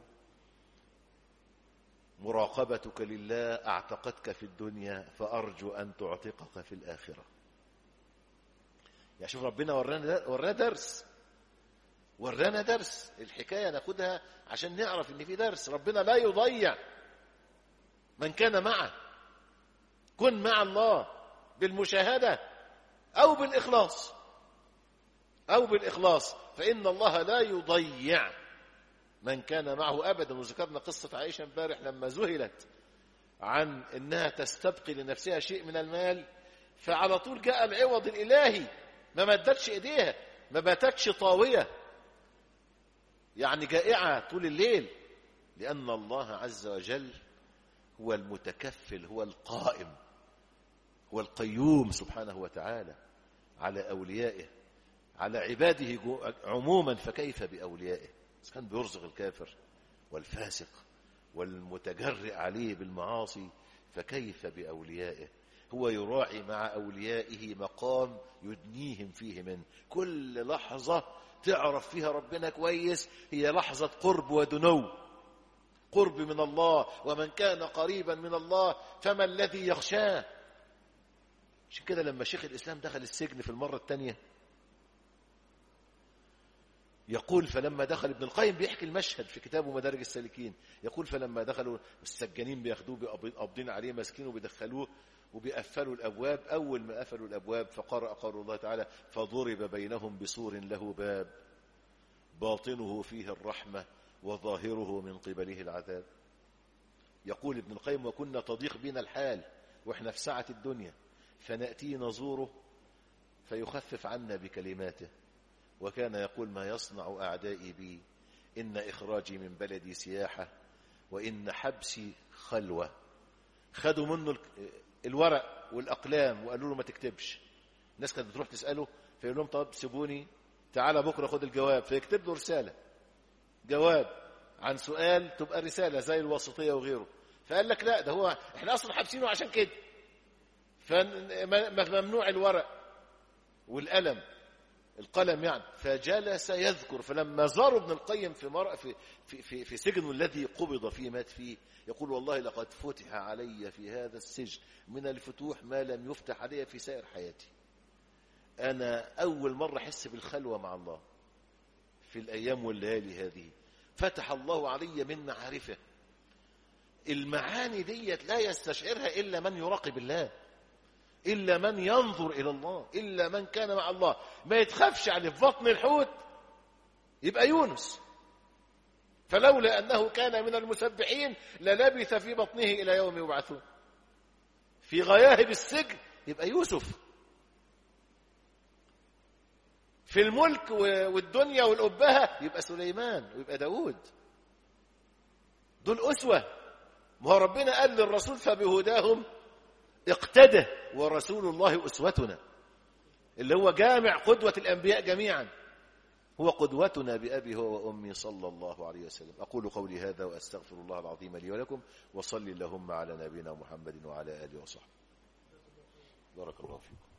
مراقبتك لله أعتقتك في الدنيا فأرجو أن تعتقك في الآخرة يعني شوف ربنا ورانا ورانا درس ورانا درس الحكاية ناخدها عشان نعرف ان في درس ربنا لا يضيع من كان معه كن مع الله بالمشاهدة أو بالإخلاص أو بالإخلاص فإن الله لا يضيع من كان معه أبدا وذكرنا قصة عائشة امبارح لما ذهلت عن أنها تستبقي لنفسها شيء من المال فعلى طول جاء العوض الإلهي ما مدتش إيديها ما باتتش طاوية يعني جائعة طول الليل لأن الله عز وجل هو المتكفل هو القائم هو القيوم سبحانه وتعالى على أوليائه على عباده عموما فكيف بأوليائه إذا كان بيرزق الكافر والفاسق والمتجرئ عليه بالمعاصي فكيف بأوليائه هو يراعي مع أوليائه مقام يدنيهم فيه منه كل لحظة تعرف فيها ربنا كويس هي لحظة قرب ودنو قرب من الله ومن كان قريبا من الله فما الذي يخشاه عشان كده لما شيخ الإسلام دخل السجن في المرة الثانية يقول فلما دخل ابن القيم بيحكي المشهد في كتابه مدارج السالكين يقول فلما دخلوا السجانين بياخدوه قابضين عليه ماسكينه وبيدخلوه وبيقفلوا الابواب اول ما قفلوا الابواب فقرأ قول الله تعالى فضرب بينهم بسور له باب باطنه فيه الرحمه وظاهره من قبله العذاب يقول ابن القيم وكنا تضيق بنا الحال واحنا في سعه الدنيا فناتي نزوره فيخفف عنا بكلماته وكان يقول ما يصنع أعدائي بي إن إخراجي من بلدي سياحة وإن حبسي خلوة خدوا منه الورق والأقلام وقالوا له ما تكتبش الناس كانت بتروح تسأله فيقول لهم طب سيبوني تعالى بكرة خد الجواب فيكتب له رسالة جواب عن سؤال تبقى رسالة زي الوسطية وغيره فقال لك لا ده هو احنا أصلا حابسينه عشان كده فممنوع الورق والقلم القلم يعني فجلس يذكر فلما زاروا ابن القيم في, مر... في, في, في, في سجنه الذي قبض فيه مات فيه يقول والله لقد فتح علي في هذا السجن من الفتوح ما لم يفتح علي في سائر حياتي أنا أول مرة أحس بالخلوة مع الله في الأيام والليالي هذه فتح الله علي من معارفه المعاني ديت لا يستشعرها إلا من يراقب الله إلا من ينظر إلى الله إلا من كان مع الله ما يتخافش عليه في بطن الحوت يبقى يونس فلولا أنه كان من المسبحين للبث في بطنه إلى يوم يبعثون في غياهب السجن يبقى يوسف في الملك والدنيا والأبهة يبقى سليمان ويبقى داود دول أسوة ما هو ربنا قال للرسول فبهداهم اقتدى ورسول الله أسوتنا اللي هو جامع قدوة الأنبياء جميعا هو قدوتنا بأبي هو وأمي صلى الله عليه وسلم أقول قولي هذا وأستغفر الله العظيم لي ولكم وصلي اللهم على نبينا محمد وعلى آله وصحبه بارك الله فيكم